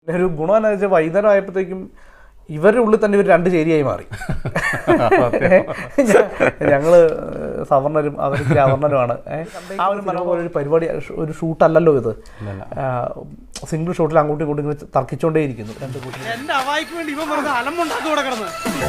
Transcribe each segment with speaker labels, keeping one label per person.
Speaker 1: പിന്നെ ഒരു ഗുണം എന്താ വെച്ചാൽ വൈകുന്നേരം ആയപ്പോഴത്തേക്കും ഇവരുടെ ഉള്ളിൽ തന്നെ ഇവർ രണ്ട് ചേരിയായി മാറി ഞ- ഞങ്ങള് സവർണരും അവർക്ക് അവർണരുമാണ് ഏഹ്. ആ ഒരു മനോഹര ഒരു പരിപാടി ഒരു ഷൂട്ടല്ലല്ലോ ഇത് സിംഗിൾ ഷോട്ടിൽ അങ്ങോട്ടും ഇങ്ങോട്ടും ഇങ്ങനെ തർക്കിച്ചുകൊണ്ടേയിരിക്കുന്നു രണ്ട് കൂട്ടരും
Speaker 2: എന്റെ അവായിക്ക് വേണ്ടി ഇവൻ വെറുതെ അലമ്പുണ്ടാക്കി ഇവിടെ കിടന്ന്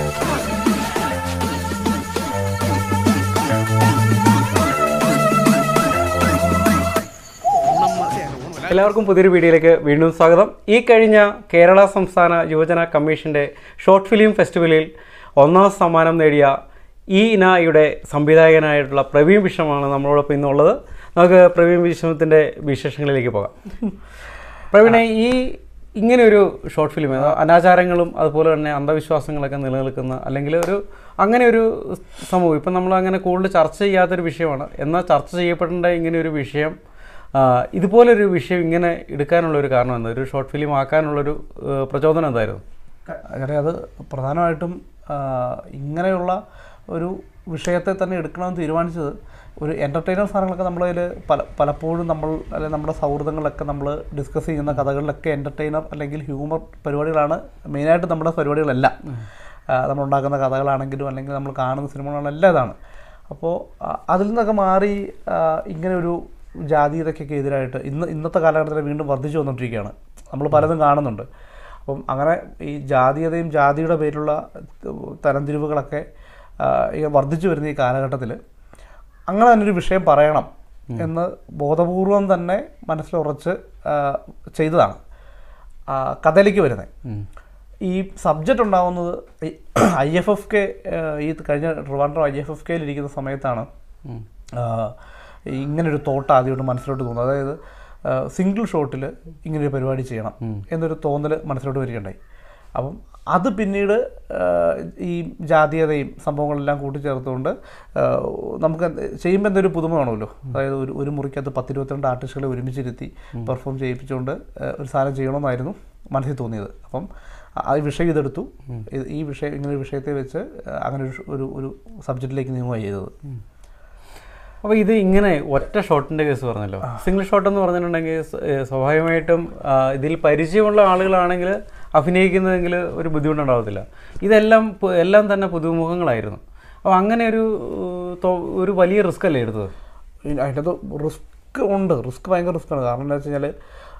Speaker 3: എല്ലാവർക്കും പുതിയൊരു വീഡിയോയിലേക്ക് വീണ്ടും സ്വാഗതം ഈ കഴിഞ്ഞ കേരള സംസ്ഥാന യുവജന കമ്മീഷൻ്റെ ഷോർട്ട് ഫിലിം ഫെസ്റ്റിവലിൽ ഒന്നാം സമ്മാനം നേടിയ ഈ ഇനയുടെ സംവിധായകനായിട്ടുള്ള പ്രവീൺ വിഷമാണ് നമ്മളോടൊപ്പം ഇന്നുള്ളത് നമുക്ക് പ്രവീൺ വിഷമത്തിൻ്റെ വിശേഷങ്ങളിലേക്ക് പോകാം പ്രവീണെ ഈ ഇങ്ങനെ ഒരു ഷോർട്ട് ഫിലിം അനാചാരങ്ങളും അതുപോലെ തന്നെ അന്ധവിശ്വാസങ്ങളൊക്കെ നിലനിൽക്കുന്ന അല്ലെങ്കിൽ ഒരു അങ്ങനെ ഒരു സമൂഹം ഇപ്പം നമ്മൾ അങ്ങനെ കൂടുതൽ ചർച്ച ചെയ്യാത്തൊരു വിഷയമാണ് എന്നാൽ ചർച്ച ചെയ്യപ്പെടേണ്ട ഇങ്ങനെ ഒരു വിഷയം ആ, ഇതുപോലൊരു വിഷയം ഇങ്ങനെ എടുക്കാനുള്ള ഒരു കാരണം എന്താ ഒരു ഷോർട്ട് ഫിലിം ആക്കാനുള്ളൊരു ഏഹ്, പ്രചോദനം എന്തായിരുന്നു
Speaker 1: അങ്ങനെ അത് പ്രധാനമായിട്ടും ആ, ഇങ്ങനെയുള്ള ഒരു വിഷയത്തെ തന്നെ എടുക്കണമെന്ന് തീരുമാനിച്ചത് ഒരു എൻ്റർടൈനർ സാധനങ്ങളൊക്കെ നമ്മളതിൽ പല പലപ്പോഴും നമ്മൾ അല്ലെങ്കിൽ നമ്മുടെ സൗഹൃദങ്ങളിലൊക്കെ നമ്മൾ ഡിസ്കസ് ചെയ്യുന്ന കഥകളിലൊക്കെ എൻ്റർടൈനർ അല്ലെങ്കിൽ ഹ്യൂമർ പരിപാടികളാണ് മെയിനായിട്ട് നമ്മുടെ പരിപാടികളെല്ലാം ആ, നമ്മളുണ്ടാക്കുന്ന കഥകളാണെങ്കിലും അല്ലെങ്കിൽ നമ്മൾ കാണുന്ന സിനിമകളെല്ലാം ഇതാണ് അപ്പോൾ ആ, അതിൽ നിന്നൊക്കെ മാറി ആ, ഇങ്ങനെ ഒരു ജാതീയതയ്ക്കൊക്കെ എതിരായിട്ട് ഇന്ന് ഇന്നത്തെ കാലഘട്ടത്തിൽ വീണ്ടും വർദ്ധിച്ചു വന്നുകൊണ്ടിരിക്കുകയാണ് നമ്മൾ പലതും കാണുന്നുണ്ട് അപ്പം അങ്ങനെ ഈ ജാതീയതയും ജാതിയുടെ പേരിലുള്ള തരംതിരിവുകളൊക്കെ ആ, ഈ വർദ്ധിച്ചു വരുന്ന ഈ കാലഘട്ടത്തിൽ അങ്ങനെ തന്നെ ഒരു വിഷയം പറയണം എന്ന് ബോധപൂർവം തന്നെ മനസ്സിലുറച്ച് ആ, ചെയ്തതാണ് ആ, കഥയിലേക്ക് വരുന്നത് ഈ സബ്ജക്റ്റ് ഉണ്ടാവുന്നത് ഐ എഫ് എഫ് കെ ഈ കഴിഞ്ഞ ട്രിവാൻഡ്രം ഐ എഫ് എഫ് കെയിൽ ഇരിക്കുന്ന സമയത്താണ് ആ, ഇങ്ങനൊരു തോട്ട് ആദ്യമായിട്ട് മനസ്സിലോട്ട് തോന്നുന്നത് അതായത് സിംഗിൾ ഷോട്ടിൽ ഇങ്ങനൊരു പരിപാടി ചെയ്യണം എന്നൊരു തോന്നൽ മനസ്സിലോട്ട് വരികയുണ്ടായി അപ്പം അത് പിന്നീട് ആ, ഈ ജാതീയതയും സംഭവങ്ങളെല്ലാം കൂട്ടിച്ചേർത്തുകൊണ്ട് ആ, നമുക്ക് എന്ത് ചെയ്യുമ്പോൾ എന്തൊരു പുതുമ വേണമല്ലോ അതായത് ഒരു ഒരു മുറിക്കകത്ത് പത്തിരുപത്തിരണ്ട് ആർട്ടിസ്റ്റുകളെ ഒരുമിച്ചിരുത്തി പെർഫോം ചെയ്യിപ്പിച്ചുകൊണ്ട് ആ, ഒരു സാധനം ചെയ്യണമെന്നായിരുന്നു മനസ്സിൽ തോന്നിയത് അപ്പം ആ വിഷയം ഇതെടുത്തു ഇത് ഈ വിഷയം ഇങ്ങനെ ഒരു വിഷയത്തെ വെച്ച് അങ്ങനെ ഒരു ഷ- ഒരു ഒരു സബ്ജക്റ്റിലേക്ക് നീങ്ങുകയാണ് ചെയ്തത്
Speaker 3: അപ്പോൾ ഇത് ഇങ്ങനെ ഒറ്റ ഷോട്ടിൻ്റെ കേസ് പറഞ്ഞല്ലോ സിംഗിൾ ഷോട്ട് എന്ന് പറഞ്ഞിട്ടുണ്ടെങ്കിൽ സ- ഏഹ് സ്വാഭാവികമായിട്ടും ആ, ഇതിൽ പരിചയമുള്ള ആളുകളാണെങ്കിൽ അഭിനയിക്കുന്നതെങ്കിൽ ഒരു ബുദ്ധിമുട്ടുണ്ടാവത്തില്ല ഇതെല്ലാം പു- എല്ലാം തന്നെ പുതുമുഖങ്ങളായിരുന്നു അപ്പോൾ അങ്ങനെ ഒരു ഏഹ്, തോ- ഒരു വലിയ റിസ്ക് അല്ലേ എടുത്തത്
Speaker 1: ഇനി അതിനകത്ത് റിസ്ക് ഉണ്ട് റിസ്ക് ഭയങ്കര റിസ്ക്കാണ് കാരണം എന്താ വെച്ച് കഴിഞ്ഞാൽ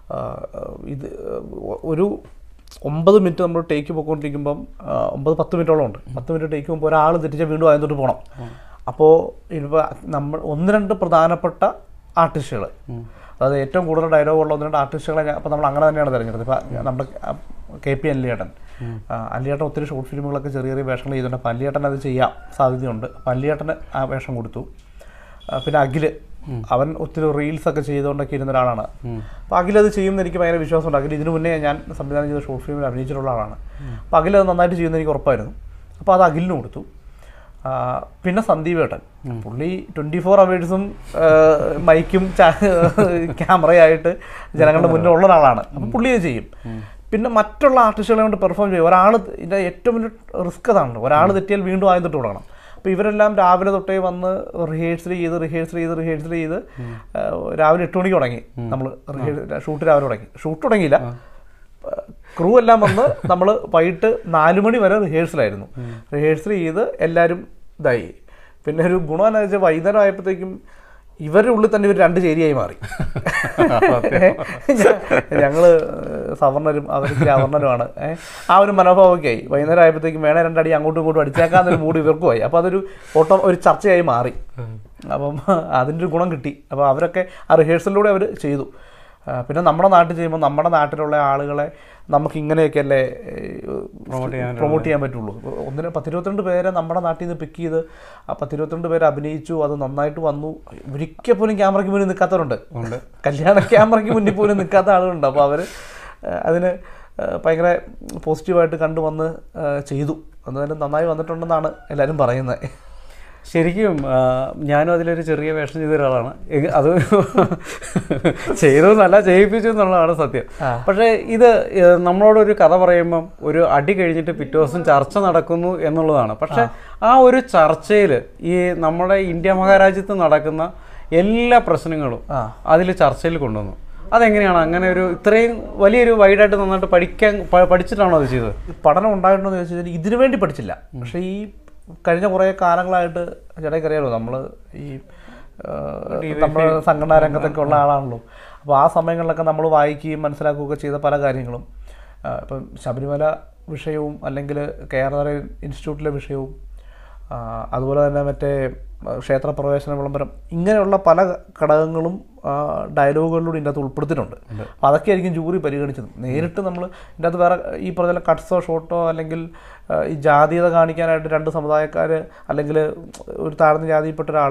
Speaker 1: ഇത് ഒരു ഒമ്പത് മിനിറ്റ് നമ്മൾ ടേക്ക് പോയിക്കൊണ്ടിരിക്കുമ്പം ആ, ഒമ്പത് പത്ത് മിനിറ്റോളം ഉണ്ട് പത്ത് മിനിറ്റ് ടേക്ക് പോകുമ്പോൾ ഒരാൾ തെറ്റിച്ചാൽ വീണ്ടും അതിനോട്ട് പോകണം അപ്പോൾ ഇപ്പോൾ നമ്മൾ ഒന്ന് രണ്ട് പ്രധാനപ്പെട്ട ആർട്ടിസ്റ്റുകൾ അതായത് ഏറ്റവും കൂടുതൽ ഡയലോഗ് ഉള്ള ഒന്ന് രണ്ട് ആർട്ടിസ്റ്റുകളെ അപ്പോൾ നമ്മൾ അങ്ങനെ തന്നെയാണ് തിരഞ്ഞെടുത്തത് ഇപ്പോൾ നമ്മുടെ കെ പി അല്ലിയേട്ടൻ ആ, അല്ലിയേട്ടൻ ഒത്തിരി ഷോർട്ട് ഫിലിമുകളൊക്കെ ചെറിയ ചെറിയ വേഷങ്ങൾ ചെയ്തിട്ടുണ്ട് അപ്പോൾ അല്ലിയേട്ടൻ അത് ചെയ്യാൻ സാധ്യതയുണ്ട് അപ്പോൾ അല്ലിയേട്ടന് ആ വേഷം കൊടുത്തു ആ, പിന്നെ അഖില് അവൻ ഒത്തിരി റീൽസ് ഒക്കെ ചെയ്തുകൊണ്ടൊക്കെ ഇരുന്ന ഒരാളാണ് അപ്പോൾ അഖിൽ അത് ചെയ്യുമെന്ന് എനിക്ക് ഭയങ്കര വിശ്വാസമുണ്ട് അഖിൽ ഇതിനു മുന്നേ ഞാൻ സംവിധാനം ചെയ്ത ഷോർട്ട് ഫിലിമിൽ അഭിനയിച്ചിട്ടുള്ള ആളാണ് അപ്പോൾ അഖിൽ അത് നന്നായിട്ട് ചെയ്യുമെന്ന് എനിക്ക് ഉറപ്പായിരുന്നു അപ്പോൾ അത് അഖിലിന് കൊടുത്തു ആ, പിന്നെ സന്ദീപ് ഏട്ടൻ പുള്ളി ട്വൻറ്റി ഫോർ അവേഴ്സും മൈക്കും ക്യാമറയായിട്ട് ജനങ്ങളുടെ മുന്നിൽ ഉള്ള ഒരാളാണ് അപ്പം പുള്ളി അത് ചെയ്യും പിന്നെ മറ്റുള്ള ആർട്ടിസ്റ്റുകളെ കൊണ്ട് പെർഫോം ചെയ്യും ഒരാൾ ഇതിൻ്റെ ഏറ്റവും വലിയ റിസ്ക് അതാണ് ഒരാൾ തെറ്റിയാൽ വീണ്ടും ആദ്യം തൊട്ട് തുടങ്ങണം അപ്പോൾ ഇവരെല്ലാം രാവിലെ തൊട്ടേ വന്ന് റിഹേഴ്സൽ ചെയ്ത് റിഹേഴ്സൽ ചെയ്ത് റിഹേഴ്സൽ ചെയ്ത് ആ, രാവിലെ എട്ട് മണിക്ക് തുടങ്ങി നമ്മൾ ഷൂട്ട് രാവിലെ തുടങ്ങി ഷൂട്ട് തുടങ്ങിയില്ല ക്രൂ എല്ലാം വന്ന് നമ്മൾ വൈകിട്ട് നാല് മണി വരെ റിഹേഴ്സലായിരുന്നു റിഹേഴ്സൽ ചെയ്ത് എല്ലാവരും ഇതായി പിന്നെ ഒരു ഗുണം എന്താ വെച്ചാൽ വൈകുന്നേരം ആയപ്പോഴത്തേക്കും ഇവരുടെ ഉള്ളിൽ തന്നെ ഇവർ രണ്ട് ചേരിയായി മാറി ഞ- ഞങ്ങള് സവർണരും അവർക്ക് അവർണരുമാണ് ഏഹ് ആ ഒരു മനോഭാവമൊക്കെ ആയി വൈകുന്നേരം ആയപ്പോഴത്തേക്കും വേണേ രണ്ടടി അങ്ങോട്ടും ഇങ്ങോട്ടും അടിച്ചേക്കാന്നൊരു മൂഡ് ഇവർക്കുമായി അപ്പോൾ അതൊരു ഓട്ടം ഒരു ചർച്ചയായി മാറി അപ്പം അതിൻ്റെ ഒരു ഗുണം കിട്ടി അപ്പോൾ അവരൊക്കെ ആ റിഹേഴ്സലിലൂടെ അവർ ചെയ്തു ആ, പിന്നെ നമ്മുടെ നാട്ടിൽ ചെയ്യുമ്പോൾ നമ്മുടെ നാട്ടിലുള്ള ആളുകളെ നമുക്ക് ഇങ്ങനെയൊക്കെ അല്ലേ
Speaker 3: Promote ചെയ്യാനായിട്ട്
Speaker 1: പ്രൊമോട്ട് ചെയ്യാൻ പറ്റുള്ളൂ ഒന്നിന് പത്തിരുപത്തിരണ്ട് പേരെ നമ്മുടെ നാട്ടിൽ നിന്ന് പിക്ക് ചെയ്ത് ആ പത്തിരുപത്തിരണ്ട് പേര് അഭിനയിച്ചു അത് നന്നായിട്ട് വന്നു ഒരിക്കൽ പോലും ക്യാമറയ്ക്ക് മുന്നിൽ നിൽക്കാത്തവരുണ്ട്
Speaker 3: ഉണ്ട്
Speaker 1: കല്യാണ ക്യാമറയ്ക്ക് മുന്നിൽ പോലും നിൽക്കാത്ത ആളുകളുണ്ട് അപ്പോൾ അവർ അതിന് ആ, ഭയങ്കര പോസിറ്റീവായിട്ട് കണ്ടു വന്ന് ആ, ചെയ്തു അന്നേരം നന്നായി വന്നിട്ടുണ്ടെന്നാണ് എല്ലാവരും പറയുന്നത്
Speaker 3: ശരിക്കും ആ, ഞാനും അതിലൊരു ചെറിയ വേഷം ചെയ്ത ഒരാളാണ് എങ്കി- അത് ചെയ്തു എന്നല്ല ചെയ്യിപ്പിച്ചു എന്നുള്ളതാണ് സത്യം പക്ഷേ ഇത് ഏ, നമ്മളോടൊരു കഥ പറയുമ്പം ഒരു അടി കഴിഞ്ഞിട്ട് പിറ്റേ ദിവസം ചർച്ച നടക്കുന്നു എന്നുള്ളതാണ് പക്ഷെ ആ ഒരു ചർച്ചയിൽ ഈ നമ്മുടെ ഇന്ത്യ മഹാരാജ്യത്ത് നടക്കുന്ന എല്ലാ പ്രശ്നങ്ങളും അതിൽ ചർച്ചയിൽ കൊണ്ടുവന്നു അതെങ്ങനെയാണ് അങ്ങനെ ഒരു ഇത്രയും വലിയൊരു വൈഡായിട്ട് നന്നായിട്ട് പഠിക്കാൻ പ- പഠിച്ചിട്ടാണോ അത് ചെയ്തത്
Speaker 1: ഈ പഠനം ഉണ്ടായിട്ടുണ്ടോ എന്ന് ചോദിച്ചാൽ ഇതിനു വേണ്ടി പഠിച്ചില്ല പക്ഷേ ഈ കഴിഞ്ഞ കുറേ കാലങ്ങളായിട്ട് ചേട്ടയ്ക്ക് അറിയാലോ നമ്മൾ ഈ നമ്മൾ സംഘടനാ രംഗത്തൊക്കെ ഉള്ള ആളാണല്ലോ അപ്പോൾ ആ സമയങ്ങളിലൊക്കെ നമ്മൾ വായിക്കുകയും മനസ്സിലാക്കുകയൊക്കെ ചെയ്ത പല കാര്യങ്ങളും ആ, ഇപ്പം ശബരിമല വിഷയവും അല്ലെങ്കിൽ കേരള ഇൻസ്റ്റിറ്റ്യൂട്ടിലെ വിഷയവും ആ, അതുപോലെ തന്നെ മറ്റേ ആ, ക്ഷേത്ര പ്രവേശന വിളംബരം ഇങ്ങനെയുള്ള പല ഘടകങ്ങളും ആ, ഡയലോഗുകളിലൂടെ ഇതിൻ്റെ അകത്ത് ഉൾപ്പെടുത്തിയിട്ടുണ്ട് അപ്പോൾ അതൊക്കെ ആയിരിക്കും ജൂറി പരിഗണിച്ചത് നേരിട്ട് നമ്മൾ ഇതിൻ്റെ അകത്ത് വേറെ ഈ പറഞ്ഞ കട്ട്സോ ഷോട്ടോ അല്ലെങ്കിൽ ആ, ഈ ജാതീയത കാണിക്കാനായിട്ട് രണ്ട് സമുദായക്കാർ അല്ലെങ്കിൽ ഒരു താഴ്ന്ന ജാതിയിൽപ്പെട്ട ഒരാൾ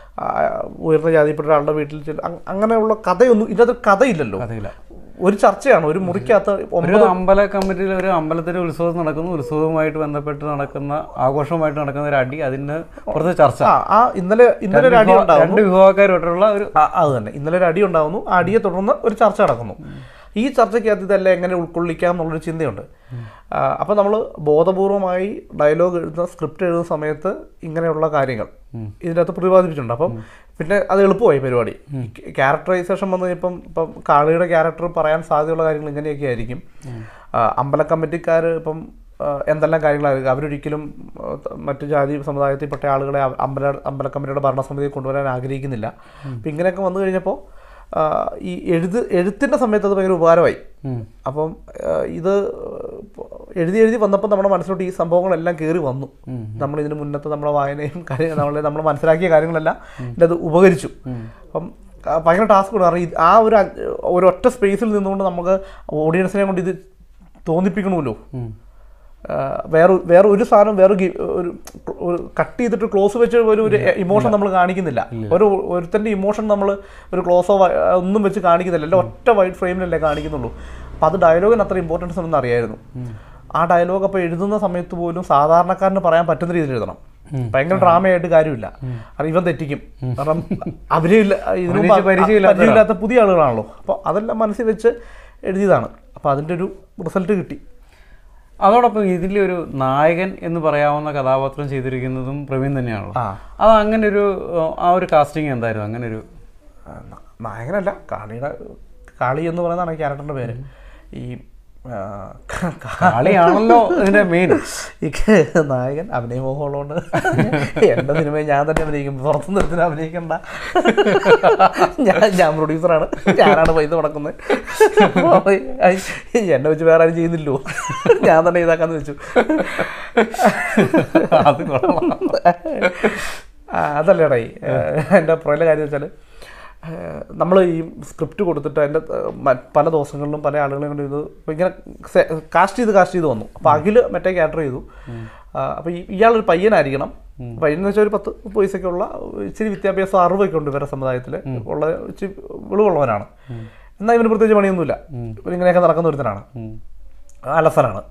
Speaker 1: ഉയർന്ന ജാതിയിൽപ്പെട്ട ഒരാളുടെ വീട്ടിൽ ചെല്ലും അങ് അങ്ങനെയുള്ള കഥയൊന്നും ഇതിനകത്ത് കഥയില്ലല്ലോ
Speaker 3: കഥയില്ല.
Speaker 1: ഒരു ചർച്ചയാണ് ഒരു മുറിക്കകത്ത്
Speaker 3: ഒരു
Speaker 1: ഒമ്പത്
Speaker 3: അമ്പല കമ്മിറ്റിയിൽ ഒരു അമ്പലത്തിലെ ഉത്സവം നടക്കുന്നു ഉത്സവവുമായിട്ട് ബന്ധപ്പെട്ട് നടക്കുന്ന ആഘോഷവുമായിട്ട് നടക്കുന്ന ഒരു അടി അതിന് പുറത്ത് ചർച്ച
Speaker 1: ആ ആ ഇന്നലെ ഇന്നലെ ഒരു അടി
Speaker 3: വിഭാ-
Speaker 1: ഉണ്ടാവുന്നു
Speaker 3: രണ്ട് വിഭാഗക്കാരുമായിട്ടുള്ള ഒരു
Speaker 1: ആ, അത് തന്നെ ഇന്നലെ ഒരു അടി ഉണ്ടാവുന്നു ആ അടിയെ തുടർന്ന് ഒരു ചർച്ച നടക്കുന്നു ഈ ചർച്ചയ്ക്കകത്ത് ഇതെല്ലാം എങ്ങനെ ഉൾക്കൊള്ളിക്കാം എന്നുള്ളൊരു ചിന്തയുണ്ട് അപ്പോൾ നമ്മൾ ബോധപൂർവമായി ഡയലോഗ് എഴുതുന്ന സ്ക്രിപ്റ്റ് എഴുതുന്ന സമയത്ത് ഇങ്ങനെയുള്ള കാര്യങ്ങൾ ഇതിനകത്ത് പ്രതിപാദിപ്പിച്ചിട്ടുണ്ട് അപ്പം പിന്നെ അത് എളുപ്പമായി പരിപാടി ക്യാരക്ടറൈസേഷൻ വന്നു ഇപ്പം ഇപ്പം കാളിയുടെ ക്യാരക്ടർ പറയാൻ സാധ്യതയുള്ള കാര്യങ്ങൾ ഇങ്ങനെയൊക്കെ ആയിരിക്കും ആ, അമ്പല കമ്മിറ്റിക്കാർ ഇപ്പം ആ, എന്തെല്ലാം കാര്യങ്ങളായിരിക്കും അവരൊരിക്കലും ആ, ത- മറ്റു ജാതി സമുദായത്തിൽപ്പെട്ട ആളുകളെ അ- അമ്പല അമ്പല കമ്മിറ്റിയുടെ ഭരണസമിതിയിൽ കൊണ്ടുവരാൻ ആഗ്രഹിക്കുന്നില്ല അപ്പം ഇങ്ങനെയൊക്കെ വന്നു കഴിഞ്ഞപ്പോൾ ആ, ഈ എഴുത് എഴുത്തിൻ്റെ സമയത്ത് അത് ഭയങ്കര ഉപകാരമായി അപ്പം ആ, ഇത് എഴുതി എഴുതി വന്നപ്പോൾ നമ്മുടെ മനസ്സിലോട്ട് ഈ സംഭവങ്ങളെല്ലാം കയറി വന്നു നമ്മൾ ഇതിന് മുന്നത്തെ നമ്മുടെ വായനയും കാര്യം നമ്മളെ നമ്മൾ മനസ്സിലാക്കിയ കാര്യങ്ങളെല്ലാം ഇതിനത് ഉപകരിച്ചു അപ്പം ആ, ഭയങ്കര ടാസ്ക് ഉണ്ട് കാരണം ഇത് ആ ഒരു അഞ്ച്- ഒരു ഒറ്റ സ്പേസിൽ നിന്നുകൊണ്ട് നമുക്ക് ഓഡിയൻസിനെ കൊണ്ട് ഇത് തോന്നിപ്പിക്കണമല്ലോ ആ, വേറെ വേറെ ഒരു സാധനം വേറെ ഗി- ഒരു ഒരു കട്ട് ചെയ്തിട്ട് ക്ലോസ് വെച്ച് ഒരു ഒരു ഇമോഷൻ നമ്മൾ കാണിക്കുന്നില്ല ഒരു ഒരുത്തൻ്റെ ഇമോഷൻ നമ്മൾ ഒരു ക്ലോസോ ഒന്നും വെച്ച് കാണിക്കുന്നില്ല എല്ലാം ഒറ്റ വൈഡ് ഫ്രെയിമിലല്ലേ കാണിക്കുന്നുള്ളൂ അപ്പം അത് ഡയലോഗിന് അത്ര ഇമ്പോർട്ടൻസ് ഉണ്ടെന്ന് അറിയായിരുന്നു ആ ഡയലോഗ് അപ്പോൾ എഴുതുന്ന സമയത്ത് പോലും സാധാരണക്കാരന് പറയാൻ പറ്റുന്ന രീതിയിൽ എഴുതണം ഭയങ്കര ഡ്രാമയായിട്ട് കാര്യമില്ല കാരണം ഇവൻ തെറ്റിക്കും കാരണം അഭിനയില്ല ഇതിനു മുമ്പ്
Speaker 3: അഭിനയിച്ച് പരിചയമില്ലാത്ത
Speaker 1: പരിചയമില്ലാത്ത പുതിയ ആളുകളാണല്ലോ അപ്പോൾ അതെല്ലാം മനസ്സിൽ വെച്ച് എഴുതിയതാണ് അപ്പോൾ അതിൻ്റെ ഒരു റിസൾട്ട് കിട്ടി
Speaker 3: അതോടൊപ്പം ഇതിലെ ഒരു നായകൻ എന്ന് പറയാവുന്ന കഥാപാത്രം ചെയ്തിരിക്കുന്നതും പ്രവീൺ തന്നെയാണല്ലോ
Speaker 1: ആ.
Speaker 3: അത് അങ്ങനെ ഒരു ആ ഒരു കാസ്റ്റിംഗ് എന്തായിരുന്നു അങ്ങനെ ഒരു
Speaker 1: ആ, ന- നായകനല്ല കാളിയുടെ കാളി എന്ന് പറയുന്നതാണ് ക്യാരക്ടറിൻ്റെ പേര് ഈ ആ, ക- ക-
Speaker 3: കളിയാണല്ലോ ഇതിന്റെ മെയിൻ
Speaker 1: ഈ ക- നായകൻ അഭിനയമോഹമുള്ളതുകൊണ്ട് എൻ്റെ സിനിമയിൽ ഞാൻ തന്നെ അഭിനയിക്കും പുറത്തു നിർത്തിന് അഭിനയിക്കണ്ട ഞാൻ ഞാൻ പ്രൊഡ്യൂസറാണ് ഞാനാണ് പൈസ മുടക്കുന്നത് അപ്പോൾ ഈ- എന്നെ വെച്ച് വേറെ ആരും ചെയ്യുന്നില്ലോ ഞാൻ തന്നെ ഇതാക്കാന്ന് വെച്ചു
Speaker 3: അത് കൊള്ളാം
Speaker 1: ആ, അതല്ലേടാ ഈ എൻ്റെ പുറയിലെ കാര്യം വെച്ചാൽ നമ്മൾ ഈ സ്ക്രിപ്റ്റ് കൊടുത്തിട്ട് അതിൻ്റെ പല ദിവസങ്ങളിലും പല ആളുകളെയും കൊണ്ട് ഇത് ഇപ്പൊ ഇങ്ങനെ കാസ്റ്റ് ചെയ്ത് കാസ്റ്റ് ചെയ്ത് വന്നു അപ്പോൾ അഖിൽ മറ്റേ ക്യാരക്ടർ ചെയ്തു അപ്പോൾ ഇയാളൊരു പയ്യനായിരിക്കണം പയ്യൻ എന്ന് വെച്ചാൽ ഒരു പത്ത് മുപ്പത് വയസ്സൊക്കെ ഉള്ള ഇച്ചിരി വിദ്യാഭ്യാസം അറിവൊക്കെ ഉണ്ട് ഇവരുടെ സമുദായത്തിൽ ഉള്ള ഇച്ചിരി വെളിവുള്ളവനാണ് എന്നാൽ ഇവന് പ്രത്യേകിച്ച് പണിയൊന്നുമില്ല ഇവരിങ്ങനെയൊക്കെ നടക്കുന്ന ഒരുത്തനാണ് അലസനാണ്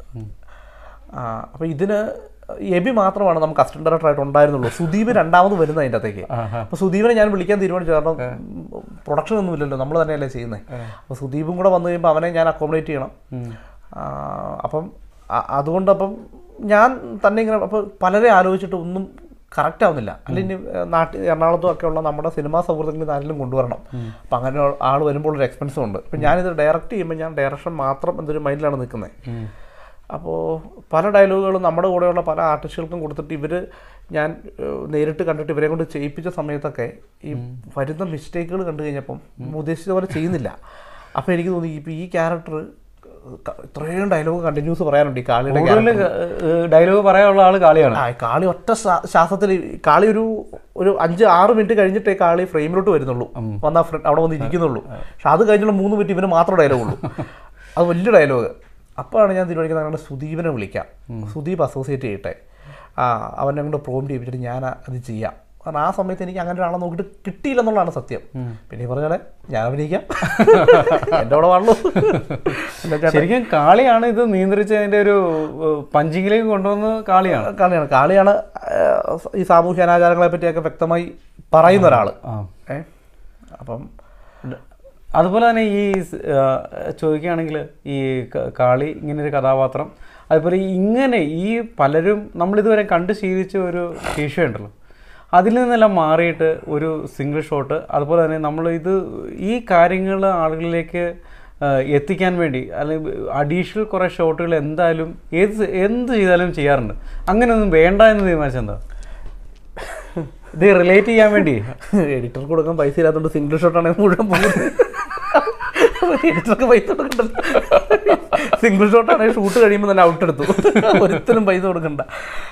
Speaker 1: അപ്പോൾ ഇതിന് എബി മാത്രമാണ് നമുക്ക് അസിസ്റ്റന്റ് ഡയറക്ടർ ആയിട്ട് ഉണ്ടായിരുന്നുള്ളൂ സുദീപ് രണ്ടാമത് വരുന്ന അതിൻ്റെ അകത്തേക്ക് അപ്പോൾ സുദീപിനെ ഞാൻ വിളിക്കാൻ തീരുമാനിച്ചു കാരണം പ്രൊഡക്ഷൻ ഒന്നും ഇല്ലല്ലോ നമ്മൾ തന്നെയല്ലേ ചെയ്യുന്നത് അപ്പോൾ സുദീപും കൂടെ വന്നു കഴിയുമ്പോൾ അവനെ ഞാൻ അക്കോമഡേറ്റ് ചെയ്യണം ആ, അപ്പം അ- അതുകൊണ്ട് അപ്പം ഞാൻ തന്നെ ഇങ്ങനെ അപ്പോൾ പലരെ ആലോചിച്ചിട്ട് ഒന്നും കറക്റ്റ് ആവുന്നില്ല അല്ലെങ്കിൽ നാട്ടിൽ എറണാകുളത്തും ഒക്കെ ഉള്ള നമ്മുടെ സിനിമാ സൗഹൃദങ്ങളിൽ ആരെങ്കിലും കൊണ്ടുവരണം അപ്പം അങ്ങനെ ആൾ വരുമ്പോൾ ഒരു എക്സ്പെൻസും ഉണ്ട് അപ്പം ഞാനിത് ഡയറക്റ്റ് ചെയ്യുമ്പോൾ ഞാൻ ഡയറക്ഷൻ മാത്രം എന്തൊരു മൈൻഡിലാണ് നിൽക്കുന്നത് അപ്പോൾ പല ഡയലോഗുകളും നമ്മുടെ കൂടെയുള്ള പല ആർട്ടിസ്റ്റുകൾക്കും കൊടുത്തിട്ട് ഇവർ ഞാൻ ഏഹ്, നേരിട്ട് കണ്ടിട്ട് ഇവരെ കൊണ്ട് ചെയ്യിപ്പിച്ച സമയത്തൊക്കെ ഈ വരുന്ന മിസ്റ്റേക്കുകൾ കണ്ടു കഴിഞ്ഞപ്പം ഉദ്ദേശിച്ച പോലെ ചെയ്യുന്നില്ല അപ്പോൾ എനിക്ക് തോന്നി ഇപ്പോൾ ഈ ക്യാരക്ടർ ഇത്രയും ഡയലോഗ് കണ്ടിന്യൂസ് പറയാനുണ്ട് ഈ കാളിയുടെ
Speaker 3: കൂടുതൽ
Speaker 1: character.
Speaker 3: ഡയലോഗ് പറയാനുള്ള ആള് കാളിയാണ്
Speaker 1: ആ കാളി ഒറ്റ ശ്വാ- ശ്വാസത്തിൽ കാളി ഒരു ഒരു അഞ്ച് ആറ് മിനിറ്റ് കഴിഞ്ഞിട്ടേ കാളി ഫ്രെയിമിലോട്ട് വരുന്നുള്ളൂ വന്ന അവിടെ വന്ന് ഇരിക്കുന്നുള്ളൂ പക്ഷെ അത് കഴിഞ്ഞുള്ള മൂന്ന് മിനിറ്റ് ഇവന് മാത്രമേ ഡയലോഗ് ഉള്ളൂ അത് വലിയ ഡയലോഗ് അപ്പോഴാണ് ഞാൻ തീരുമാനിക്കുന്നത് അങ്ങനെ സുദീപിനെ വിളിക്കാം സുദീപ് അസോസിയേറ്റ് ചെയ്യട്ടെ ആ അവനെ കൊണ്ട് പ്രോം ചെയ്യിപ്പിച്ചിട്ട് ഞാൻ അത് ചെയ്യാം കാരണം ആ സമയത്ത് എനിക്ക് അങ്ങനെ ഒരാളെ നോക്കിയിട്ട് കിട്ടിയില്ലെന്നുള്ളതാണ് സത്യം പിന്നെ ഈ പറഞ്ഞ പോലെ ഞാൻ അഭിനയിക്കാം എൻ്റെ അവിടെ വാണല്ലോ എൻ്റെ ചേട്ടൻ
Speaker 3: ശരിക്കും കാളിയാണ് ഇത് നിയന്ത്രിച്ചതിന്റെ ഒരു പഞ്ചിങ്ങിലേക്ക് കൊണ്ടുവന്ന കാളിയാണ്
Speaker 1: കാളിയാണ് കാളിയാണ് ആ, ഈ സാമൂഹ്യ അനാചാരങ്ങളെ പറ്റിയൊക്കെ വ്യക്തമായി പറയുന്ന ഒരാൾ
Speaker 3: ആ.
Speaker 1: ഏ അപ്പം
Speaker 3: അതുപോലെ തന്നെ ഈ സ്- ആ, ചോദിക്കുകയാണെങ്കിൽ ഈ ക- കാളി ഇങ്ങനെ ഒരു കഥാപാത്രം അതുപോലെ ഈ ഇങ്ങനെ ഈ പലരും നമ്മളിതുവരെ കണ്ട് ശീലിച്ച ഒരു വിഷയം ഉണ്ടല്ലോ അതിൽ നിന്നെല്ലാം മാറിയിട്ട് ഒരു സിംഗിൾ ഷോട്ട് അതുപോലെ തന്നെ നമ്മൾ ഇത് ഈ കാര്യങ്ങൾ ആളുകളിലേക്ക് ആ, എത്തിക്കാൻ വേണ്ടി അല്ലെങ്കിൽ അഡീഷണൽ കുറേ ഷോട്ടുകൾ എന്തായാലും ഏത് സ- എന്ത് ചെയ്താലും ചെയ്യാറുണ്ട് അങ്ങനെയൊന്നും വേണ്ട എന്ന് തീരുമാനിച്ചെന്താ ഇത് റിലേറ്റ് ചെയ്യാൻ വേണ്ടി
Speaker 1: എഡിറ്റർക്ക് കൊടുക്കാൻ പൈസ ഇല്ലാത്തതുകൊണ്ട് സിംഗിൾ ഷോട്ടാണെങ്കിൽ മുഴുവൻ പോകുന്നത് എഡിറ്റർക്ക് പൈസ കൊടുക്കണ്ടല്ലോ സിംഗിൾ ഷോട്ടാണെങ്കിൽ ഷൂട്ട് കഴിയുമ്പോൾ തന്നെ ഔട്ട് എടുത്തു ഒരിക്കലും പൈസ കൊടുക്കണ്ട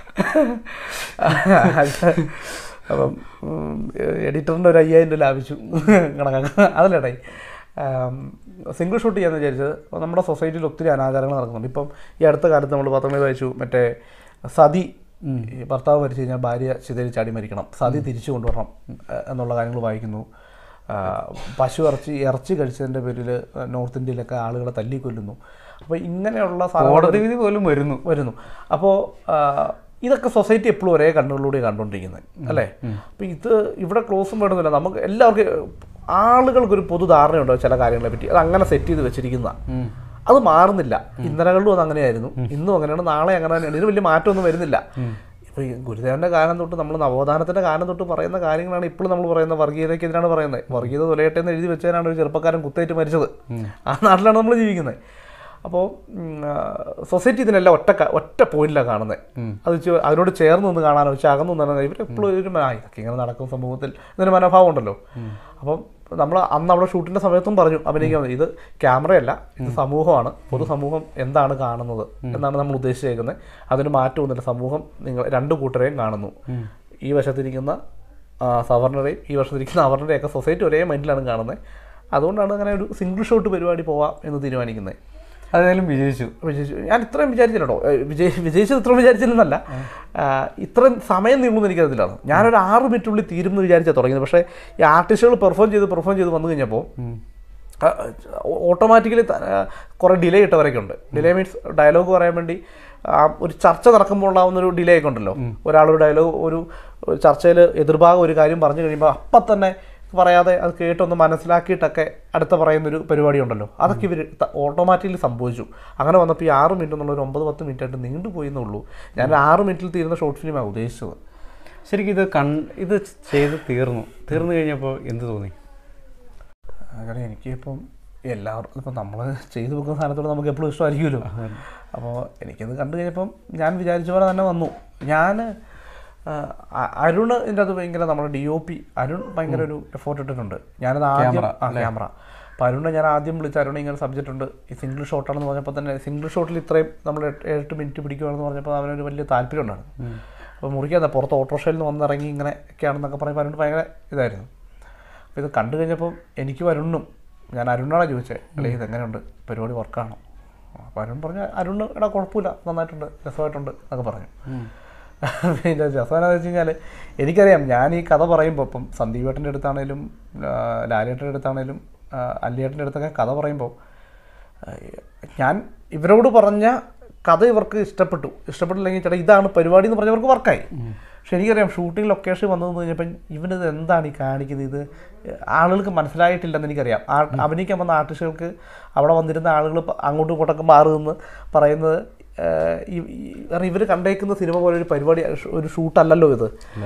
Speaker 1: അപ്പം എഡിറ്ററിൻ്റെ ഒരു അയ്യായിരം രൂപ ലാഭിച്ചു കണക്കാക്ക അതല്ലേടായി സിംഗിൾ ഷൂട്ട് ചെയ്യാന്ന് വിചാരിച്ചത് അപ്പോൾ നമ്മുടെ സൊസൈറ്റിയിൽ ഒത്തിരി അനാചാരങ്ങൾ നടക്കുന്നുണ്ട് ഇപ്പം ഈ അടുത്ത കാലത്ത് നമ്മൾ പത്രങ്ങളിൽ വായിച്ചു മറ്റേ സതി ഈ ഭർത്താവ് മരിച്ചു കഴിഞ്ഞാൽ ഭാര്യ ചിതയിൽ ചാടി മരിക്കണം സതി തിരിച്ചു കൊണ്ടുവരണം ഏഹ് എന്നുള്ള കാര്യങ്ങൾ വായിക്കുന്നു ആ, പശു ഇറച്ചി ഇറച്ചി കഴിച്ചതിൻ്റെ പേരിൽ നോർത്ത് ഇന്ത്യയിലൊക്കെ ആളുകളെ തല്ലിക്കൊല്ലുന്നു അപ്പോൾ ഇങ്ങനെയുള്ള സാധനങ്ങൾ
Speaker 3: കോടതി വിധി പോലും വരുന്നു
Speaker 1: വരുന്നു അപ്പോൾ ഇതൊക്കെ സൊസൈറ്റി എപ്പോഴും ഒരേ കണ്ണുകളിലൂടെ കണ്ടുകൊണ്ടിരിക്കുന്നത് അല്ലേ അപ്പോൾ ഇത് ഇവിടെ ക്ലോസും വേണമെന്നില്ല നമുക്ക് എല്ലാവർക്കും ആളുകൾക്കൊരു പൊതു ധാരണയുണ്ടോ ചില കാര്യങ്ങളെ പറ്റി അത് അങ്ങനെ സെറ്റ് ചെയ്ത് വെച്ചിരിക്കുന്ന അത് മാറുന്നില്ല ഇന്നലകളിലും അത് അങ്ങനെയായിരുന്നു ഇന്നും അങ്ങനെയാണ് നാളെ അങ്ങനെ തന്നെയാണ് ഇതിന് വലിയ മാറ്റമൊന്നും വരുന്നില്ല ഇപ്പോൾ ഈ ഗുരുദേവന്റെ കാലം തൊട്ട് നമ്മൾ നവോത്ഥാനത്തിന്റെ കാലം തൊട്ട് പറയുന്ന കാര്യങ്ങളാണ് ഇപ്പോഴും നമ്മൾ പറയുന്നത് വർഗീയതയ്ക്കെതിരാണ് പറയുന്നത് വർഗീയത തുലയട്ടെ എന്ന് എഴുതി വെച്ചതിനാണ് ഒരു ചെറുപ്പക്കാരൻ കുത്തേറ്റ് മരിച്ചത് ആ നാട്ടിലാണ് നമ്മൾ ജീവിക്കുന്നത് അപ്പോൾ സൊസൈറ്റി ഇതിനെല്ലാം ഒറ്റ ക- ഒറ്റ പോയിന്റിലാണ് കാണുന്നത് അത് ചെ- അതിനോട് ചേർന്ന് നിന്ന് കാണാനോ വെച്ചാൽ അകന്നു നിന്നാൽ ഇവരെപ്പോഴും ഒരു ആ, ഇതൊക്കെ ഇങ്ങനെ നടക്കും സമൂഹത്തിൽ എന്നൊരു മനോഭാവം ഉണ്ടല്ലോ അപ്പം നമ്മൾ അന്ന് അവിടെ ഷൂട്ടിന്റെ സമയത്തും പറഞ്ഞു അഭിനയിക്കാൻ ഇത് ക്യാമറയല്ല ഇത് സമൂഹമാണ് പൊതുസമൂഹം എന്താണ് കാണുന്നത് എന്നാണ് നമ്മൾ ഉദ്ദേശിച്ചേക്കുന്നത് അതിന് മാറ്റമൊന്നുമില്ല സമൂഹം നിങ്ങൾ രണ്ട് കൂട്ടരെയും കാണുന്നു ഈ വശത്തിരിക്കുന്ന ആ, സവർണറെയും ഈ വശത്തിരിക്കുന്ന അവർണരെയും ഒക്കെ സൊസൈറ്റി ഒരേ മൈൻഡിലാണ് കാണുന്നത് അതുകൊണ്ടാണ് അങ്ങനെ ഒരു സിംഗിൾ ഷോട്ട് പരിപാടി പോവാം എന്ന് തീരുമാനിക്കുന്നത്
Speaker 3: അതായാലും വിജയിച്ചു
Speaker 1: വിജയിച്ചു ഞാൻ ഇത്രയും വിചാരിച്ചില്ലട്ടോ വിജയ വിജയിച്ചത് ഇത്രയും വിചാരിച്ചില്ലെന്നല്ല ആ, ഇത്രയും സമയം നീളുമെന്ന് എനിക്കറിയത്തില്ലാണ് ഞാനൊരു ആറ് മിനിറ്റുള്ളിൽ തീരും എന്ന് വിചാരിച്ചാൽ തുടങ്ങിയത് പക്ഷേ ഈ ആർട്ടിസ്റ്റുകൾ പെർഫോം ചെയ്ത് പെർഫോം ചെയ്ത് വന്നു കഴിഞ്ഞപ്പോൾ ഓട്ടോമാറ്റിക്കലി കുറേ ഡിലേ ഇട്ടവരൊക്കെ ഉണ്ട് ഡിലേ മീൻസ് ഡയലോഗ് പറയാൻ വേണ്ടി ആ, ഒരു ചർച്ച നടക്കുമ്പോൾ ഉണ്ടാകുന്നൊരു ഡിലേ ഒക്കെ ഉണ്ടല്ലോ ഒരാളൊരു ഡയലോഗ് ഒരു ചർച്ചയിൽ എതിർഭാഗം ഒരു കാര്യം പറഞ്ഞു കഴിയുമ്പോൾ അപ്പം തന്നെ പറയാതെ അത് കേട്ടൊന്ന് മനസ്സിലാക്കിയിട്ടൊക്കെ അടുത്ത പറയുന്നൊരു പരിപാടി ഉണ്ടല്ലോ അതൊക്കെ ഇവർ ഓട്ടോമാറ്റിക്കലി സംഭവിച്ചു അങ്ങനെ വന്നപ്പോൾ ഈ ആറ് മിനിറ്റ് എന്നുള്ള ഒരു ഒമ്പത് പത്ത് മിനിറ്റ് ആയിട്ട് നീണ്ടുപോയി എന്നുള്ളൂ ഞാൻ ഒരു ആറ് മിനിറ്റിൽ തീരുന്ന ഷോർട്ട് ഫിലിമാണ് ഉദ്ദേശിച്ചത്
Speaker 3: ശരിക്കും ഇത് കൺ ഇത് ചെയ്ത് തീർന്നു തീർന്നു കഴിഞ്ഞപ്പോൾ എന്ത് തോന്നി
Speaker 1: കാരണം എനിക്കിപ്പം എല്ലാവർക്കും ഇപ്പം നമ്മൾ ചെയ്തു വെക്കുന്ന സാധനത്തോട് നമുക്ക് എപ്പോഴും ഇഷ്ടമായിരിക്കുമല്ലോ അപ്പോൾ എനിക്കത് കണ്ടു കഴിഞ്ഞപ്പം ഞാൻ വിചാരിച്ച പോലെ തന്നെ വന്നു ഞാൻ അരുൺ ഇതിൻ്റെ അത് ഭയങ്കര നമ്മുടെ ഡി ഒ പി അരുൺ ഭയങ്കര ഒരു എഫോർട്ട് ഇട്ടിട്ടുണ്ട് ഞാനത് ആദ്യം ആ ക്യാമറ അപ്പോൾ അരുണിനെ ഞാൻ ആദ്യം വിളിച്ച അരുൺ ഇങ്ങനെ സബ്ജക്റ്റ് ഉണ്ട് ഈ സിംഗിൾ ഷോട്ടാണെന്ന് പറഞ്ഞപ്പോൾ തന്നെ സിംഗിൾ ഷോട്ടിൽ ഇത്രയും നമ്മൾ എട്ട് എട്ട് മിനിറ്റ് പിടിക്കുകയാണെന്ന് പറഞ്ഞപ്പോൾ അവനൊരു വലിയ താല്പര്യം ഉണ്ടായിരുന്നു അപ്പോൾ മുറിക്കാതെ പുറത്ത് ഓട്ടോറിക്ഷയിൽ നിന്ന് വന്നിറങ്ങി ഇങ്ങനെ ഒക്കെയാണെന്നൊക്കെ പറയുമ്പോൾ അരുൺ ഭയങ്കര ഇതായിരുന്നു അപ്പോൾ ഇത് കണ്ടു കഴിഞ്ഞപ്പം എനിക്ക് അരുണും ഞാൻ അരുണാണ് ചോദിച്ചത് അല്ലേ ഇത് എങ്ങനെയുണ്ട് പരിപാടി വർക്കാണോ അപ്പോൾ അരുൺ പറഞ്ഞു അരുണ് എടാ കുഴപ്പമില്ല നന്നായിട്ടുണ്ട് രസമായിട്ടുണ്ട് എന്നൊക്കെ പറഞ്ഞു പിന്നെ രസം എന്താണെന്ന് വെച്ച് കഴിഞ്ഞാൽ എനിക്കറിയാം ഞാൻ ഈ കഥ പറയുമ്പോൾ ഇപ്പം സന്ദീപേട്ടൻ്റെ അടുത്താണേലും ആ, ലാലേട്ടൻ്റെ അടുത്താണേലും ആ, അല്ലിയേട്ടൻ്റെ അടുത്തൊക്കെ കഥ പറയുമ്പോൾ ആ, ഞാൻ ഇവരോട് പറഞ്ഞ കഥ ഇവർക്ക് ഇഷ്ടപ്പെട്ടു ഇഷ്ടപ്പെട്ടില്ലെങ്കിൽ ചേട്ടാ ഇതാണ് പരിപാടി എന്ന് പറഞ്ഞവർക്ക് വർക്കായി പക്ഷെ എനിക്കറിയാം ഷൂട്ടിംഗ് ലൊക്കേഷൻ വന്നതെന്ന് കഴിഞ്ഞപ്പം ഇവനിത് എന്താണ് ഈ കാണിക്കുന്നത് ഇത് ആളുകൾക്ക് മനസ്സിലായിട്ടില്ലെന്ന് എനിക്കറിയാം ആ അഭിനയിക്കാൻ വന്ന ആർട്ടിസ്റ്റുകൾക്ക് അവിടെ വന്നിരുന്ന ആളുകൾ പ- അങ്ങോട്ടും ഇങ്ങോട്ടൊക്കെ മാറുമെന്ന് പറയുന്നത് ഏഹ്, ഈ- ഈ- കാരണം ഇവർ കണ്ടേക്കുന്ന സിനിമ പോലെ ഒരു പരിപാടി ഷ- ഒരു ഷൂട്ടല്ലല്ലോ ഇത്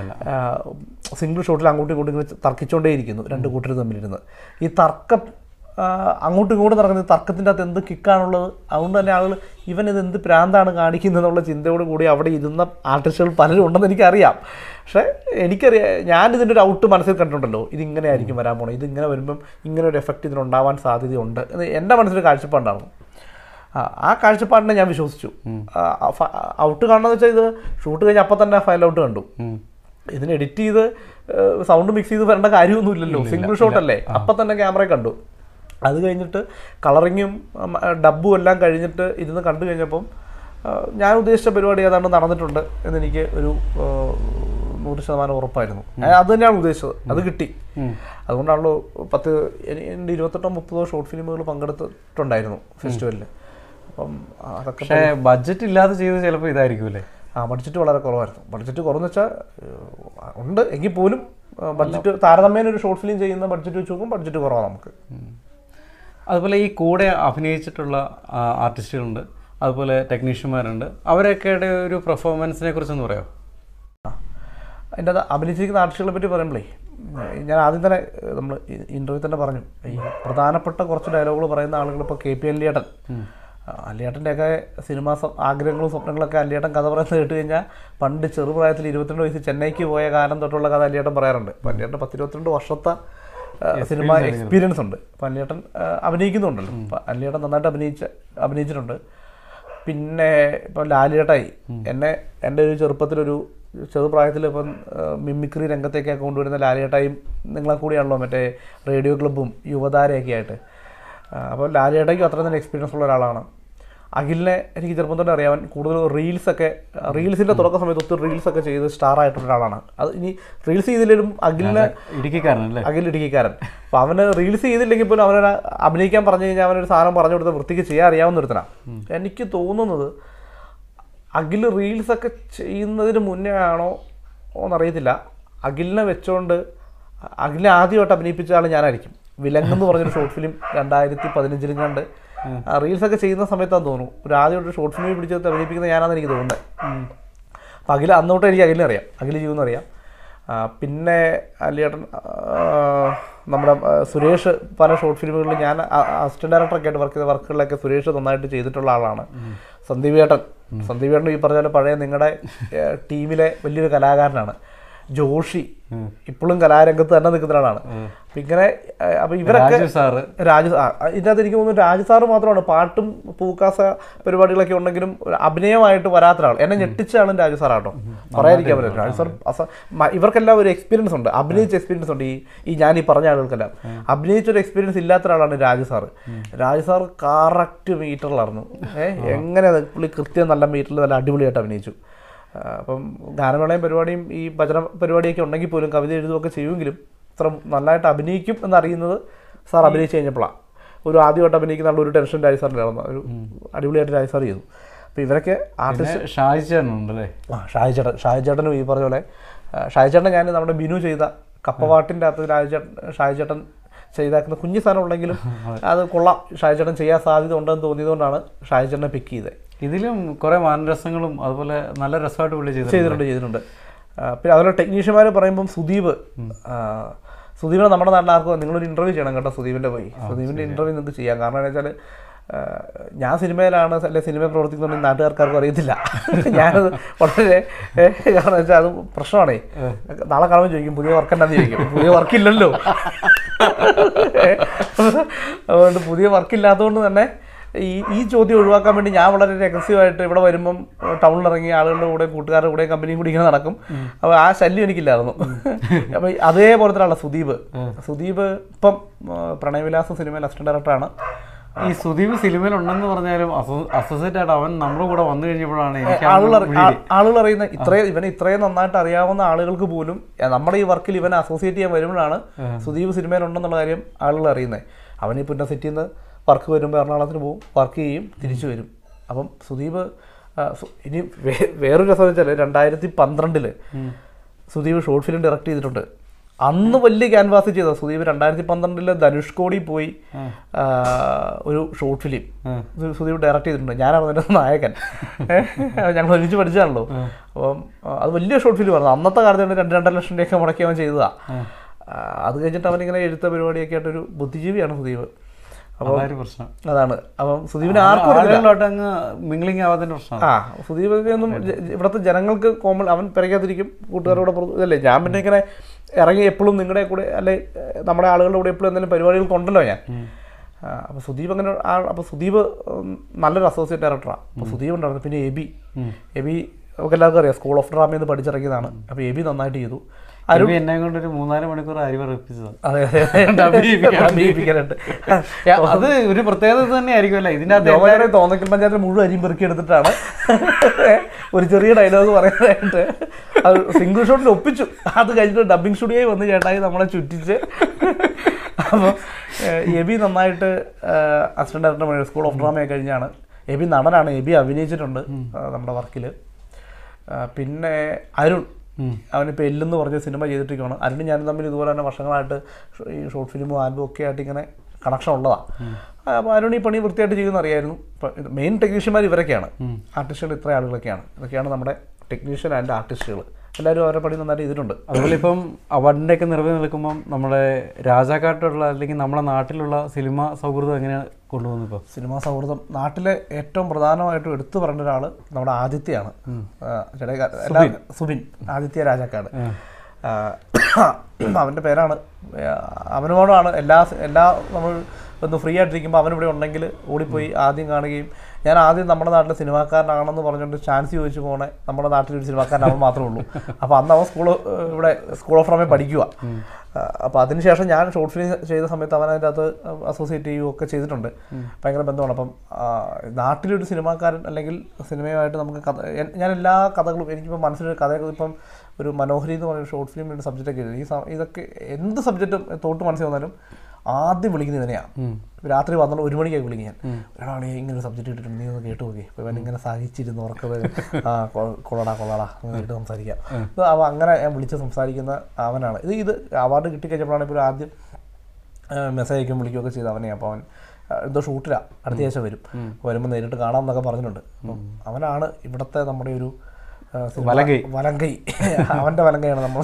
Speaker 1: സിംഗിൾ ഷോട്ടിൽ അങ്ങോട്ടും ഇങ്ങോട്ടും ഇങ്ങനെ തർക്കിച്ചുകൊണ്ടേയിരിക്കുന്നു രണ്ട് കൂട്ടർ തമ്മിലിരുന്ന് ഈ തർക്കം ആ, അങ്ങോട്ടും ഇങ്ങോട്ടും നടക്കുന്നത് തർക്കത്തിൻ്റെ അകത്ത് എന്ത് കിക്കാണുള്ളത് അതുകൊണ്ട് തന്നെ ആളുകൾ ഇവൻ ഇത് എന്ത് പ്രാന്താണ് കാണിക്കുന്നത് എന്നുള്ള ചിന്തയോട് കൂടി അവിടെ ഇരുന്ന ആർട്ടിസ്റ്റുകൾ പലരും ഉണ്ടെന്ന് എനിക്കറിയാം പക്ഷേ എനിക്കറിയാം ഞാൻ ഇതിൻ്റെ ഒരു ഔട്ട് മനസ്സിൽ കണ്ടിട്ടുണ്ടല്ലോ ഇത് ഇങ്ങനെ ആയിരിക്കും വരാൻ പോണത് ഇത് ഇങ്ങനെ വരുമ്പം ഇങ്ങനെ ഒരു എഫക്റ്റ് ഇതിനുണ്ടാവാൻ സാധ്യതയുണ്ട് എന്ന് എൻ്റെ മനസ്സിലൊരു കാഴ്ചപ്പാടുണ്ടായിരുന്നു ആ, ആ കാഴ്ചപ്പാടിനെ ഞാൻ വിശ്വസിച്ചു ഔട്ട് കാണുന്നത് വെച്ചാൽ ഇത് ഷൂട്ട് കഴിഞ്ഞ് അപ്പം തന്നെ ഫയൽ ഔട്ട് കണ്ടു ഇതിന് എഡിറ്റ് ചെയ്ത് സൗണ്ട് മിക്സ് ചെയ്ത് വരേണ്ട കാര്യമൊന്നുമില്ലല്ലോ സിംഗിൾ ഷോട്ട് അല്ലേ അപ്പം തന്നെ ക്യാമറ കണ്ടു അത് കഴിഞ്ഞിട്ട് കളറിങ്ങും ഡബ്ബും എല്ലാം കഴിഞ്ഞിട്ട് ഇരുന്ന് കണ്ടു കഴിഞ്ഞപ്പം ആ, ഞാൻ ഉദ്ദേശിച്ച പരിപാടി ഏതാണ്ട് നടന്നിട്ടുണ്ട് എന്നെനിക്ക് ഒരു ആ, നൂറ് ശതമാനം ഉറപ്പായിരുന്നു ഞാൻ അത് തന്നെയാണ് ഉദ്ദേശിച്ചത് അത് കിട്ടി അതുകൊണ്ടാണല്ലോ പത്ത് എനി- എൻ്റെ ഇരുപത്തെട്ടോ മുപ്പതോ ഷോർട്ട് ഫിലിമുകൾ പങ്കെടുത്തിട്ടുണ്ടായിരുന്നു ഫെസ്റ്റിവലിൽ അപ്പം അതൊക്കെ
Speaker 3: പക്ഷേ ബഡ്ജറ്റ് ഇല്ലാതെ ചെയ്ത് ചിലപ്പോൾ ഇതായിരിക്കുമല്ലേ
Speaker 1: ആ ബഡ്ജറ്റ് വളരെ കുറവായിരുന്നു ബഡ്ജറ്റ് കുറവെന്ന് വെച്ചാൽ ഉണ്ട് എങ്കിൽ പോലും ബഡ്ജറ്റ് താരതമ്യേന ഒരു ഷോർട്ട് ഫിലിം ചെയ്യുന്ന ബഡ്ജറ്റ് വെച്ച് നോക്കുമ്പോൾ ബഡ്ജറ്റ് കുറവാണ് നമുക്ക്
Speaker 3: അതുപോലെ ഈ കൂടെ അഭിനയിച്ചിട്ടുള്ള ആ, ആർട്ടിസ്റ്റുകളുണ്ട് അതുപോലെ ടെക്നീഷ്യന്മാരുണ്ട് അവരൊക്കെയുടെ ഒരു പെർഫോമൻസിനെ കുറിച്ചൊന്ന് പറയാമോ
Speaker 1: അതിൻ്റെ അത് അഭിനയിച്ചിരിക്കുന്ന ആർട്ടിസ്റ്റുകളെ പറ്റി പറയുമ്പോഴേ ഞാൻ ആദ്യം തന്നെ നമ്മൾ ഇൻ്റർവ്യൂ തന്നെ പറഞ്ഞു ഈ പ്രധാനപ്പെട്ട കുറച്ച് ഡയലോഗുകൾ പറയുന്ന ആളുകൾ ഇപ്പോൾ കെ പി അല്ലിയേട്ടൻ അല്ലിയേട്ടൻ്റെയൊക്കെ സിനിമാ സ്വ- ആഗ്രഹങ്ങളും സ്വപ്നങ്ങളൊക്കെ അല്ലിയേട്ടൻ കഥ പറയുന്നത് കേട്ട് കഴിഞ്ഞാൽ പണ്ട് ചെറുപ്രായത്തിൽ ഇരുപത്തിരണ്ട് വയസ്സ് ചെന്നൈക്ക് പോയ കാലം തൊട്ടുള്ള കഥ അല്ലിയേട്ടൻ പറയാറുണ്ട് അപ്പം അല്ലിയേട്ടൻ പത്തിരുപത്തിരണ്ട് വർഷത്തെ ആ, സിനിമ എക്സ്പീരിയൻസ് ഉണ്ട് അപ്പം അല്ലിയേട്ടൻ ആ, അഭിനയിക്കുന്നുണ്ടല്ലോ അപ്പം അല്ലിയേട്ടൻ നന്നായിട്ട് അഭിനയിച്ച അഭിനയിച്ചിട്ടുണ്ട് പിന്നെ ഇപ്പം ലാലിയേട്ടായി എന്നെ എൻ്റെ ഒരു ചെറുപ്പത്തിലൊരു ചെറുപ്രായത്തിൽ ഇപ്പം ആ, മിമിക്രി രംഗത്തേക്കൊക്കെ കൊണ്ടുവരുന്ന ലാലിയേട്ടായും നിങ്ങളെ കൂടിയാണല്ലോ മറ്റേ റേഡിയോ ക്ലബ്ബും യുവതാരയൊക്കെ ആയിട്ട് ആ, അപ്പോൾ ലാലിയേട്ടയ്ക്കും അത്ര തന്നെ എക്സ്പീരിയൻസ് ഉള്ള ഒരാളാണ് അഖിലിനെ എനിക്ക് ചെറുപ്പം തൊട്ട് അറിയാൻ കൂടുതൽ റീൽസൊക്കെ റീൽസിൻ്റെ തുടക്ക സമയത്ത് ഒത്തിരി റീൽസൊക്കെ ചെയ്ത് സ്റ്റാർ ആയിട്ടുള്ള ഒരാളാണ് അത് ഇനി റീൽസ് ചെയ്തില്ലെങ്കിലും അഖിലിനെ
Speaker 3: ഇടുക്കിക്കാരനല്ലേ
Speaker 1: അഖിൽ ഇടുക്കിക്കാരൻ അപ്പോൾ അവന് റീൽസ് ചെയ്തില്ലെങ്കിൽ പോലും അവനൊരു അഭിനയിക്കാൻ പറഞ്ഞു കഴിഞ്ഞാൽ അവനൊരു സാധനം പറഞ്ഞു കൊടുത്ത് വൃത്തിക്ക് ചെയ്യാൻ അറിയാവുന്ന ഒരുത്തനാണ് എനിക്ക് തോന്നുന്നത് അഖിൽ റീൽസൊക്കെ ചെയ്യുന്നതിന് മുന്നേ ആണോ എന്നറിയത്തില്ല അഖിലിനെ വെച്ചോണ്ട് അഖിലിനെ ആദ്യമായിട്ട് അഭിനയിപ്പിച്ച ആൾ ഞാനായിരിക്കും വിലങ്ങ് എന്ന് പറഞ്ഞൊരു ഷോർട്ട് ഫിലിം രണ്ടായിരത്തി പതിനഞ്ചിലും കണ്ട് റീൽസൊക്കെ ചെയ്യുന്ന സമയത്താന്ന് തോന്നുന്നു ഒരു ആദ്യമായിട്ട് ഷോർട്ട് ഫിലിം പിടിച്ചത് അഭിനയിപ്പിക്കുന്ന ഞാനാണെന്ന് എനിക്ക് തോന്നുന്നത് അപ്പം അഖിൽ അന്നോട്ട് എനിക്ക് അഖിലിനെ അറിയാം അഖിൽ ചെയ്യുമെന്ന് അറിയാം ആ, പിന്നെ അല്ലിയേട്ടൻ ആ, നമ്മുടെ ആ, സുരേഷ് പല ഷോർട്ട് ഫിലിമുകളിൽ ഞാൻ അസിസ്റ്റന്റ് ഡയറക്ടറൊക്കെ ആയിട്ട് വർക്ക് ചെയ്ത വർക്കുകളിലൊക്കെ സുരേഷ് നന്നായിട്ട് ചെയ്തിട്ടുള്ള ആളാണ് സന്ദീപ് ഏട്ടൻ സന്ദീപ് ഏട്ടൻ ഈ പറഞ്ഞ പോലെ പഴയ നിങ്ങളുടെ ടീമിലെ വലിയൊരു കലാകാരനാണ് ജോഷി ഇപ്പോഴും കലാരംഗത്ത് തന്നെ നിൽക്കുന്ന ഒരാളാണ് അപ്പൊ ഇങ്ങനെ ആ, അപ്പൊ ഇവരൊക്കെ
Speaker 3: രാജു സാറ്
Speaker 1: രാജു ആ, ഇതിനകത്ത് എനിക്ക് തോന്നുന്നു രാജു സാറ് മാത്രമാണ് പാട്ടും പൂക്കാസ പരിപാടികളൊക്കെ ഉണ്ടെങ്കിലും ഒരു അഭിനയമായിട്ട് വരാത്ത ഒരാൾ എന്നെ ഞെട്ടിച്ച ആളും രാജു സാറാട്ടോ പറയാതിരിക്കാൻ പറ്റില്ല രാജു സാർ അസ- മ- ഇവർക്കെല്ലാം ഒരു എക്സ്പീരിയൻസ് ഉണ്ട് അഭിനയിച്ച എക്സ്പീരിയൻസ് ഉണ്ട് ഈ ഈ ഞാൻ ഈ പറഞ്ഞ ആളുകൾക്കെല്ലാം അഭിനയിച്ച ഒരു എക്സ്പീരിയൻസ് ഇല്ലാത്ത ഒരാളാണ് Raju sir Raju sir correct മീറ്ററിലായിരുന്നു ഏഹ് എങ്ങനെ അത് പുള്ളി കൃത്യം നല്ല മീറ്ററിൽ നല്ല അടിപൊളിയായിട്ട് അഭിനയിച്ചു ആ, അപ്പം ഗാനമേളയും പരിപാടിയും ഈ ഭജന പരിപാടിയൊക്കെ ഉണ്ടെങ്കിൽ പോലും കവിത എഴുതുകയൊക്കെ ചെയ്യുമെങ്കിലും ഇത്ര നല്ലതായിട്ട് അഭിനയിക്കും എന്നറിയുന്നത് സാർ അഭിനയിച്ച് കഴിഞ്ഞപ്പോഴാണ് ഒരു ആദ്യമായിട്ട് അഭിനയിക്കുന്ന ആൾ ഒരു ടെൻഷൻ രാജ് സാറിൻ്റെ ഒരു അടിപൊളിയായിട്ട് രാജ് സാർ ചെയ്തു അപ്പോൾ ഇവരൊക്കെ ആർട്ടിസ്റ്റ്
Speaker 3: പിന്നെ ഷാജി ചേട്ടനുണ്ടല്ലേ
Speaker 1: ആ ഷാജി ചേട്ടൻ ഷാജി ചേട്ടനും ഈ പറഞ്ഞ പോലെ ആ, ഷാജി ചേട്ടൻ ഞാൻ നമ്മുടെ ബിനു ചെയ്ത കപ്പവാട്ടിൻ്റെ അകത്ത് ഷാജി ചേട്ടൻ ഷാജി ചേട്ടൻ ചെയ്താക്കുന്ന കുഞ്ഞു സാധനം ഉണ്ടെങ്കിലും അത് കൊള്ളാം ഷാജി ചേട്ടൻ ചെയ്യാൻ സാധ്യത ഉണ്ടെന്ന് തോന്നിയതുകൊണ്ടാണ് ഷാജി ചേട്ടനെ പിക്ക് ചെയ്തത്
Speaker 3: ഇതിലും കുറെ മാനരസങ്ങളും അതുപോലെ നല്ല രസമായിട്ട് പുള്ളി ചെയ്തിട്ടുണ്ട്
Speaker 1: ചെയ്തിട്ടുണ്ട് ചെയ്തിട്ടുണ്ട് ആ, പിന്നെ അതുപോലെ ടെക്നീഷ്യന്മാർ പറയുമ്പം സുദീപ് ആ, സുദീപിനെ നമ്മുടെ നാട്ടിൽ ആർക്കും നിങ്ങളൊരു ഇൻ്റർവ്യൂ ചെയ്യണം കേട്ടോ സുദീപിൻ്റെ പോയി സുദീപിൻ്റെ ഇൻ്റർവ്യൂ നിങ്ങൾക്ക് ചെയ്യാം കാരണം എന്താ വെച്ചാൽ ഞാൻ സിനിമയിലാണ് അല്ലെ സിനിമയിൽ പ്രവർത്തിക്കുന്നുണ്ടെങ്കിൽ നാട്ടുകാർക്കാർക്കും അറിയത്തില്ല ഞാനത് വളരെ ഏ, കാരണം വെച്ചാൽ അത് പ്രശ്നമാണേ നാളെ കാണുമ്പോൾ ചോദിക്കും പുതിയ വർക്ക് എന്താണെന്ന് ചോദിക്കും പുതിയ വർക്കില്ലല്ലോ അതുകൊണ്ട് പുതിയ വർക്കില്ലാത്തതുകൊണ്ട് തന്നെ ഈ ഈ ചോദ്യം ഒഴിവാക്കാൻ വേണ്ടി ഞാൻ വളരെ രഹസ്യമായിട്ട് ഇവിടെ വരുമ്പം ടൗണിൽ ഇറങ്ങി ആളുകളുടെ കൂടെ കൂട്ടുകാരുടെ കൂടെ കമ്പനിയും കൂടി ഇങ്ങനെ നടക്കും അപ്പോൾ ആ ശല്യം എനിക്കില്ലായിരുന്നു അപ്പോൾ അതേപോലത്തെ ഒരാളാണ് സുദീപ് സുദീപ് ഇപ്പം ആ, പ്രണയവിലാസം സിനിമയിൽ അസിസ്റ്റന്റ് ഡയറക്ടറാണ്
Speaker 3: ഈ സുദീപ് സിനിമയിൽ ഉണ്ടെന്ന് പറഞ്ഞാലും അസോസിയേറ്റ് ആയിട്ട് അവൻ നമ്മുടെ കൂടെ വന്നു കഴിഞ്ഞപ്പോഴാണ് എനിക്ക്
Speaker 1: ആളുകൾ
Speaker 3: അവനെ
Speaker 1: അറി-
Speaker 3: വിളി-
Speaker 1: ആ- ആളുകൾ അറിയുന്ന ഇത്രയും ഇവനെ ഇത്രയും നന്നായിട്ട് അറിയാവുന്ന ആളുകൾക്ക് പോലും ഏ, നമ്മുടെ ഈ വർക്കിൽ ഇവനെ അസോസിയേറ്റ് ചെയ്യാൻ വരുമ്പോഴാണ് സുദീപ് സിനിമയിലുണ്ടെന്നുള്ള കാര്യം ആളുകൾ അറിയുന്നത് അവൻ ഈ പുന്ന സെറ്റിൽ നിന്ന് വർക്ക് വരുമ്പോൾ എറണാകുളത്തിന് പോകും വർക്ക് ചെയ്യും തിരിച്ചു വരും അപ്പം സുദീപ് ആ, സു- ഇനി വേ- വേറൊരു രസം വെച്ചാൽ രണ്ടായിരത്തി പന്ത്രണ്ടില് സുദീപ് ഷോർട്ട് ഫിലിം ഡയറക്റ്റ് ചെയ്തിട്ടുണ്ട് അന്ന് വലിയ ക്യാൻവാസ് ചെയ്ത സുദീപ് രണ്ടായിരത്തി പന്ത്രണ്ടില് ധനുഷ്കോടി പോയി ആ, ഒരു ഷോർട്ട് ഫിലിം സുദീപ് ഡയറക്റ്റ് ചെയ്തിട്ടുണ്ട് ഞാനാണ് അതിൻ്റെ നായകൻ ഞങ്ങൾ ഒരുമിച്ച് പഠിച്ചതാണല്ലോ അപ്പം ആ, അത് വലിയ ഷോർട്ട് ഫിലിം ആയിരുന്നു അന്നത്തെ കാലത്ത് രണ്ട് രണ്ടര ലക്ഷം രൂപയൊക്കെ മുടക്കി അവൻ ചെയ്തതാ ആ, അത് കഴിഞ്ഞിട്ട് അവനിങ്ങനെ എഴുത്ത പരിപാടിയൊക്കെ ആയിട്ടൊരു ബുദ്ധിജീവിയാണ് സുദീപ് അപ്പോൾ
Speaker 3: അതായൊരു പ്രശ്നം
Speaker 1: അതാണ് അപ്പം സുദീപിനെ ആർക്കും അറിയില്ല
Speaker 3: ആളുകളോട്ട് അങ്ങ് മിംഗ്ലിംഗ് ആവാത്തതിന്റെ പ്രശ്നമാണ്
Speaker 1: ആ സുദീപൊക്കെ ഒന്നും ജ- ഇവിടുത്തെ ജനങ്ങൾക്ക് കോമൺ അവൻ പിറക്കാതിരിക്കും കൂട്ടുകാരുടെ പുറത്ത് ഇതല്ലേ ഞാൻ പിന്നെ ഇങ്ങനെ ഇറങ്ങി എപ്പോഴും നിങ്ങളുടെ കൂടെ അല്ലെ ഏഹ്, നമ്മുടെ ആളുകളുടെ കൂടെ എപ്പോഴും എന്തെങ്കിലും പരിപാടികൾ കൊണ്ടല്ലോ ഞാൻ അപ്പോൾ സുദീപ് അങ്ങനെ അപ്പോൾ സുദീപ് ഉം, നല്ലൊരു അസോസിയേറ്റ് ഡയറക്ടറാണ് അപ്പോൾ സുദീപ് ഉണ്ടായിരുന്നു പിന്നെ എബി എബി നമുക്ക് എല്ലാവർക്കും അറിയാം സ്കൂൾ ഓഫ് ഡ്രാമയിൽ നിന്ന് പഠിച്ചിറങ്ങിയതാണ് അപ്പോൾ എബി നന്നായിട്ട് ചെയ്തു
Speaker 3: അരുൺ എന്നെ കൊണ്ട് ഒരു മൂന്നാല് മണിക്കൂർ അരി പറയിപ്പിച്ചതാണ്
Speaker 1: അതെ അതെ
Speaker 3: അഭിനയിപ്പിക്കാൻ.
Speaker 1: അഭിനയിപ്പിക്കാനായിട്ട്
Speaker 3: അത് ഒരു പ്രത്യേകത തന്നെ ആയിരിക്കുമല്ലേ ഇതിന്റെ അകത്ത്
Speaker 1: ജോമയുടെ തോന്നക്കൽ പഞ്ചായത്തിൽ മുഴുവൻ അരിയും പെറുക്കി എടുത്തിട്ടാണ് ഒരു ചെറിയ ഡയലോഗ് പറയാനായിട്ട് അത് സിംഗിൾ ഷോട്ടിൽ ഒപ്പിച്ചു അത് കഴിഞ്ഞിട്ട് ഡബിങ് സ്റ്റുഡിയോയിൽ വന്ന് ചേട്ടായി നമ്മളെ ചുറ്റിച്ച് അപ്പോൾ എബി നന്നായിട്ട് അസിസ്റ്റന്റ് ഡയറക്ടർ സ്കൂൾ ഓഫ് ഡ്രാമയൊക്കെ കഴിഞ്ഞാണ് എബി നടനാണ് എബി അഭിനയിച്ചിട്ടുണ്ട് ആ, നമ്മുടെ വർക്കിൽ പിന്നെ അരുൺ അവനിപ്പോൾ എല്ലെന്ന് പറഞ്ഞ സിനിമ ചെയ്തിട്ടിരിക്കുകയാണ് അരുണും ഞാനും തമ്മിൽ ഇതുപോലെ തന്നെ വർഷങ്ങളായിട്ട് ഷോ- ഈ ഷോർട്ട് ഫിലിമും ആൽബം ഒക്കെ ആയിട്ട് ഇങ്ങനെ കണക്ഷൻ ഉള്ളതാണ് അപ്പോൾ അരുൺ ഈ പണി വൃത്തിയായിട്ട് ചെയ്യുന്ന അറിയായിരുന്നു ഇപ്പം മെയിൻ ടെക്നീഷ്യന്മാർ ഇവരൊക്കെയാണ് ആർട്ടിസ്റ്റുകൾ ഇത്ര ആളുകളൊക്കെയാണ് ഇതൊക്കെയാണ് നമ്മുടെ ടെക്നീഷ്യൻ ആൻഡ് ആർട്ടിസ്റ്റുകൾ എല്ലാവരും അവരുടെ പണി നന്നായിട്ട് ചെയ്തിട്ടുണ്ട്
Speaker 3: അതുപോലെ ഇപ്പം അവാർഡിൻ്റെ ഒക്കെ നിറവിൽ നിൽക്കുമ്പം നമ്മുടെ രാജാക്കാട്ടുള്ള അല്ലെങ്കിൽ നമ്മുടെ നാട്ടിലുള്ള സിനിമ സൗഹൃദം എങ്ങനെയാണ് കൊണ്ടുപോകുന്നത് ഇപ്പോൾ
Speaker 1: സിനിമാ സൗഹൃദം നാട്ടിലെ ഏറ്റവും പ്രധാനമായിട്ടും എടുത്തു പറയേണ്ട ഒരാൾ നമ്മുടെ ആദിത്യയാണ് ആ, ചേട്ടാ, എല്ലാ സുബിൻ ആദിത്യ രാജാക്കാട് ആ, അവൻ്റെ പേരാണ് ആ, അവനോടാണ് എല്ലാ എല്ലാ നമ്മൾ ഒന്ന് ഫ്രീ ആയിട്ടിരിക്കുമ്പോൾ അവനിവിടെ ഉണ്ടെങ്കിൽ ഓടിപ്പോയി ആദ്യം കാണുകയും ഞാൻ ആദ്യം നമ്മുടെ നാട്ടിലെ സിനിമാക്കാരനാണെന്ന് പറഞ്ഞുകൊണ്ട് ചാൻസ് ചോദിച്ചു പോണേ നമ്മുടെ നാട്ടിൽ ഒരു സിനിമാക്കാരൻ അവൻ മാത്രമേ ഉള്ളൂ അപ്പോൾ അന്ന് അവൻ സ്കൂൾ ഇവിടെ സ്കൂൾ ഓഫ് ഡ്രാമയിൽ പഠിക്കുക അപ്പോൾ അതിനുശേഷം ഞാൻ ഷോർട്ട് ഫിലിം ചെയ്ത സമയത്ത് അവൻ അതിൻ്റെ അകത്ത് അസോസിയേറ്റ് ചെയ്യുകയും ഒക്കെ ചെയ്തിട്ടുണ്ട് ഭയങ്കര ബന്ധമാണ് അപ്പം ആ, നാട്ടിലൊരു സിനിമാക്കാരൻ അല്ലെങ്കിൽ സിനിമയുമായിട്ട് നമുക്ക് കഥ എൻ- ഞാൻ എല്ലാ കഥകളും എനിക്കിപ്പോൾ മനസ്സിലൊരു കഥയൊക്കെ ഇപ്പം ഒരു മനോഹരി എന്ന് പറയുന്ന ഷോർട്ട് ഫിലിമിൻ്റെ സബ്ജക്റ്റൊക്കെ എഴുതി ഈ സ- ഇതൊക്കെ എന്ത് സബ്ജക്റ്റും തോട്ട് മനസ്സിൽ വന്നാലും ആദ്യം വിളിക്കുന്നത് ഇവനെയാണ് രാത്രി പന്ത്രണ്ട് ഒരു മണിക്കായി വിളിക്കും ഞാൻ ഒരാളെ ഇങ്ങനെ ഒരു സബ്ജക്റ്റ് ഇട്ടിട്ടുണ്ട് നീ ഒന്ന് കേട്ട് നോക്കി അപ്പോൾ ഇവൻ ഇങ്ങനെ സഹിച്ചിരുന്ന് ഉറക്കത് ആ കൊ- കൊള്ളടാ കൊള്ളടാ എന്ന് കേട്ട് സംസാരിക്കാം ഇത് അവ അങ്ങനെ ഞാൻ വിളിച്ച് സംസാരിക്കുന്ന അവനാണ് ഇത് ഇത് അവാർഡ് കിട്ടിക്കഴിഞ്ഞപ്പോഴാണ് ഇപ്പോൾ ആദ്യം മെസ്സേജ് അയക്കും വിളിക്കുകയൊക്കെ ചെയ്ത് അവനെ അപ്പോൾ അവൻ ആ, എന്തോ ഷൂട്ടിലാണ് അടുത്ത ആഴ്ച വരും വരുമ്പോൾ നേരിട്ട് കാണാം എന്നൊക്കെ പറഞ്ഞിട്ടുണ്ട് അപ്പം അവനാണ് ഇവിടുത്തെ നമ്മുടെ ഒരു ആ, സിനിമ-
Speaker 3: വലങ്കൈ.
Speaker 1: വലങ്കൈ അവൻ്റെ വലങ്കയാണ് നമ്മൾ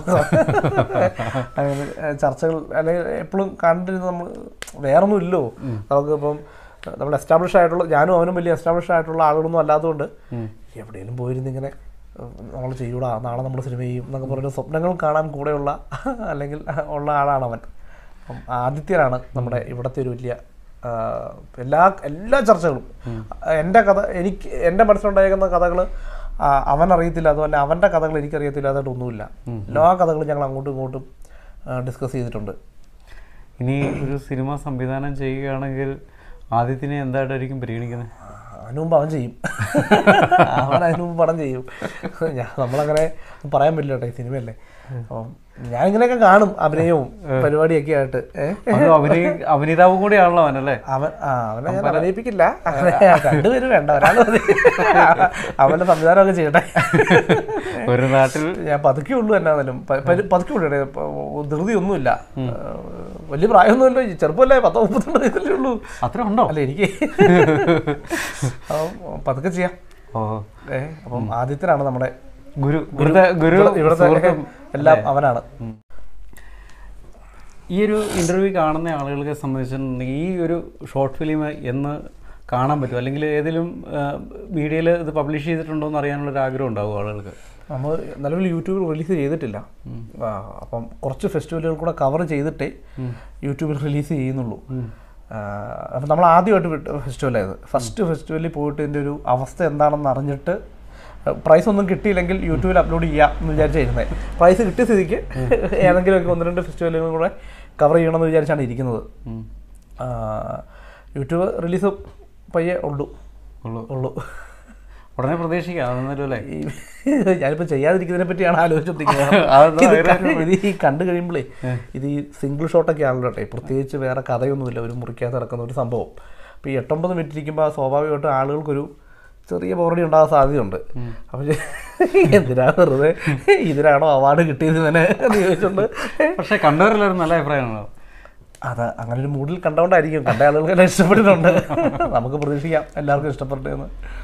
Speaker 1: അങ്ങനെ ചർച്ചകൾ അല്ലെങ്കിൽ എപ്പോഴും കണ്ടിരുന്ന നമ്മൾ വേറൊന്നും ഇല്ലോ നമുക്ക് ഇപ്പം നമ്മൾ എസ്റ്റാബ്ലിഷ് ആയിട്ടുള്ള ഞാനും അവനും വലിയ എസ്റ്റാബ്ലിഷ് ആയിട്ടുള്ള ആളുകളൊന്നും അല്ലാത്തതുകൊണ്ട് എവിടെയെങ്കിലും പോയിരുന്ന് ഇങ്ങനെ നമ്മൾ ചെയ്യൂടാ നാളെ നമ്മൾ സിനിമ ചെയ്യും എന്നൊക്കെ പറഞ്ഞ സ്വപ്നങ്ങൾ കാണാൻ കൂടെയുള്ള അല്ലെങ്കിൽ ഉള്ള ആളാണ് അവൻ അപ്പം ആദിത്യനാണ് നമ്മുടെ ഇവിടുത്തെ ഒരു വലിയ ആ, എല്ലാ എല്ലാ ചർച്ചകളും എൻ്റെ കഥ എനിക്ക് എൻ്റെ മനസ്സിലുണ്ടായിരിക്കുന്ന കഥകൾ അവൻ അറിയത്തില്ല അതുപോലെ അവൻ്റെ കഥകൾ എനിക്കറിയത്തില്ലാതായിട്ട് ഒന്നുമില്ല എല്ലാ കഥകളും ഞങ്ങൾ അങ്ങോട്ടും ഇങ്ങോട്ടും ഡിസ്കസ് ചെയ്തിട്ടുണ്ട്
Speaker 3: ഇനി ഒരു സിനിമ സംവിധാനം ചെയ്യുകയാണെങ്കിൽ ആദ്യത്തിനെ എന്തായിട്ടായിരിക്കും പരിഗണിക്കുന്നത്
Speaker 1: അതിനു മുമ്പ് അവൻ ചെയ്യും അവൻ അതിനു മുമ്പ് പടം ചെയ്യും ഞാൻ നമ്മളങ്ങനെ പറയാൻ പറ്റില്ല കേട്ടോ ഈ സിനിമയല്ലേ അപ്പം ഞാൻ ഇങ്ങനെയൊക്കെ കാണും അഭിനയവും പരിപാടിയൊക്കെ ആയിട്ട് ഏഹ്
Speaker 3: അത് അഭിനയ അഭിനേതാവും കൂടിയാണല്ലോ അവനല്ലേ
Speaker 1: അവൻ ആ അവനെ ഞാൻ അഭിനയിപ്പിക്കില്ല രണ്ടുപേരും വേണ്ട ഒരാൾ മതി അവന്റെ സംവിധാനമൊക്കെ ചെയ്യട്ടെ
Speaker 3: ഒരു നാട്ടിൽ
Speaker 1: ഞാൻ പതുക്കെ ഉള്ളൂ എന്നാലും പതുക്കെ ഉള്ളൂ ഇടേ. ഇപ്പൊ ധൃതി ഒന്നുമില്ല വലിയ പ്രായമൊന്നുമില്ല ഈ ചെറുപ്പമല്ലേ പത്തോ മുപ്പത്തിരണ്ട് വയസ്സല്ലേ ഉള്ളൂ
Speaker 3: അത്ര ഉണ്ടോ
Speaker 1: അല്ല എനിക്ക് അപ്പം പതുക്കെ ചെയ്യാം
Speaker 3: ഓ
Speaker 1: ഏ അപ്പം ആദിത്യനാണ് നമ്മുടെ
Speaker 3: ഗുരു ഇവിടുത്തെ ഗുരു
Speaker 1: ഇവിടെ- ഇവിടുത്തെ
Speaker 3: സുഹൃത്തും
Speaker 1: എല്ലാം അവനാണ്
Speaker 3: ഈ ഒരു ഇന്റർവ്യൂ കാണുന്ന ആളുകളെ സംബന്ധിച്ചിട്ടുണ്ടെങ്കിൽ ഈ ഒരു ഷോർട്ട് ഫിലിം എന്ന് കാണാൻ പറ്റും അല്ലെങ്കിൽ ഏതെങ്കിലും മീഡിയയിൽ ഇത് പബ്ലിഷ് ചെയ്തിട്ടുണ്ടോ എന്ന് അറിയാനുള്ള ഒരു ആഗ്രഹം ഉണ്ടാവും ആളുകൾക്ക്
Speaker 1: നമ്മൾ നിലവിൽ യൂട്യൂബിൽ റിലീസ് ചെയ്തിട്ടില്ല ആ, അപ്പം കുറച്ച് ഫെസ്റ്റിവലുകൾ കൂടെ കവർ ചെയ്തിട്ടേ യൂട്യൂബിൽ റിലീസ് ചെയ്യുന്നുള്ളൂ ആ, അപ്പം നമ്മൾ ആദ്യമായിട്ട് വിട്ട ഫെസ്റ്റിവലായത് ഫസ്റ്റ് ഫെസ്റ്റിവലിൽ പോയിട്ട് ഇതിൻ്റെ ഒരു അവസ്ഥ എന്താണെന്ന് അറിഞ്ഞിട്ട് പ്രൈസ് ഒന്നും കിട്ടിയില്ലെങ്കിൽ യൂട്യൂബിൽ അപ്ലോഡ് ചെയ്യാം എന്ന് വിചാരിച്ചായിരുന്നത് പ്രൈസ് കിട്ടിയ സ്ഥിതിക്ക് ഏതെങ്കിലുമൊക്കെ ഒന്ന് രണ്ട് ഫെസ്റ്റിവലുകളും കൂടെ കവർ ചെയ്യണമെന്ന് വിചാരിച്ചാണ് ഇരിക്കുന്നത്
Speaker 3: ഉം.
Speaker 1: ആ, യൂട്യൂബ് റിലീസ് പയ്യെ ഉള്ളൂ
Speaker 3: ഉള്ളൂ
Speaker 1: ഉള്ളൂ
Speaker 3: ഉടനെ പ്രതീക്ഷിക്കാം അതൊന്നും അല്ലേ
Speaker 1: ഈ ഞാനിപ്പോ ചെയ്യാതിരിക്കുന്നതിനെ പറ്റിയാണ് ആലോചിച്ചോണ്ടിരിക്കുന്നത്
Speaker 3: അതെന്താ
Speaker 1: ഇത്
Speaker 3: വേറെ
Speaker 1: ക- ഇത് ഈ കണ്ടു കഴിയുമ്പോഴേ ഇത് ഈ സിംഗിൾ ഷോട്ടൊക്കെ ആണല്ലോ കേട്ടെ പ്രത്യേകിച്ച് വേറെ കഥയൊന്നുമില്ല ഒരു മുറിക്കകത്ത് നടക്കുന്ന ഒരു സംഭവം അപ്പോൾ ഈ എട്ടൊമ്പത് മിനിറ്റ് ഇരിക്കുമ്പോൾ സ്വാഭാവികമായിട്ടും ആളുകൾക്കൊരു ചെറിയ ബോറടി ഉണ്ടാകാൻ സാധ്യതയുണ്ട് അപ്പം എന്തിനാ വെറുതെ ഇതിനാണോ അവാർഡ് കിട്ടിയത് ഇവനെ എന്ന് ചോദിച്ചുകൊണ്ട്
Speaker 3: പക്ഷെ കണ്ടവരെല്ലാവരും നല്ല അഭിപ്രായമാണല്ലോ
Speaker 1: അത് അങ്ങനെ ഒരു മൂഡിൽ കണ്ടുകൊണ്ടായിരിക്കും കണ്ട ആളുകൾക്ക് എല്ലാം ഇഷ്ടപ്പെട്ടിട്ടുണ്ട് നമുക്ക് പ്രതീക്ഷിക്കാം എല്ലാവർക്കും ഇഷ്ടപ്പെട്ടു എന്ന്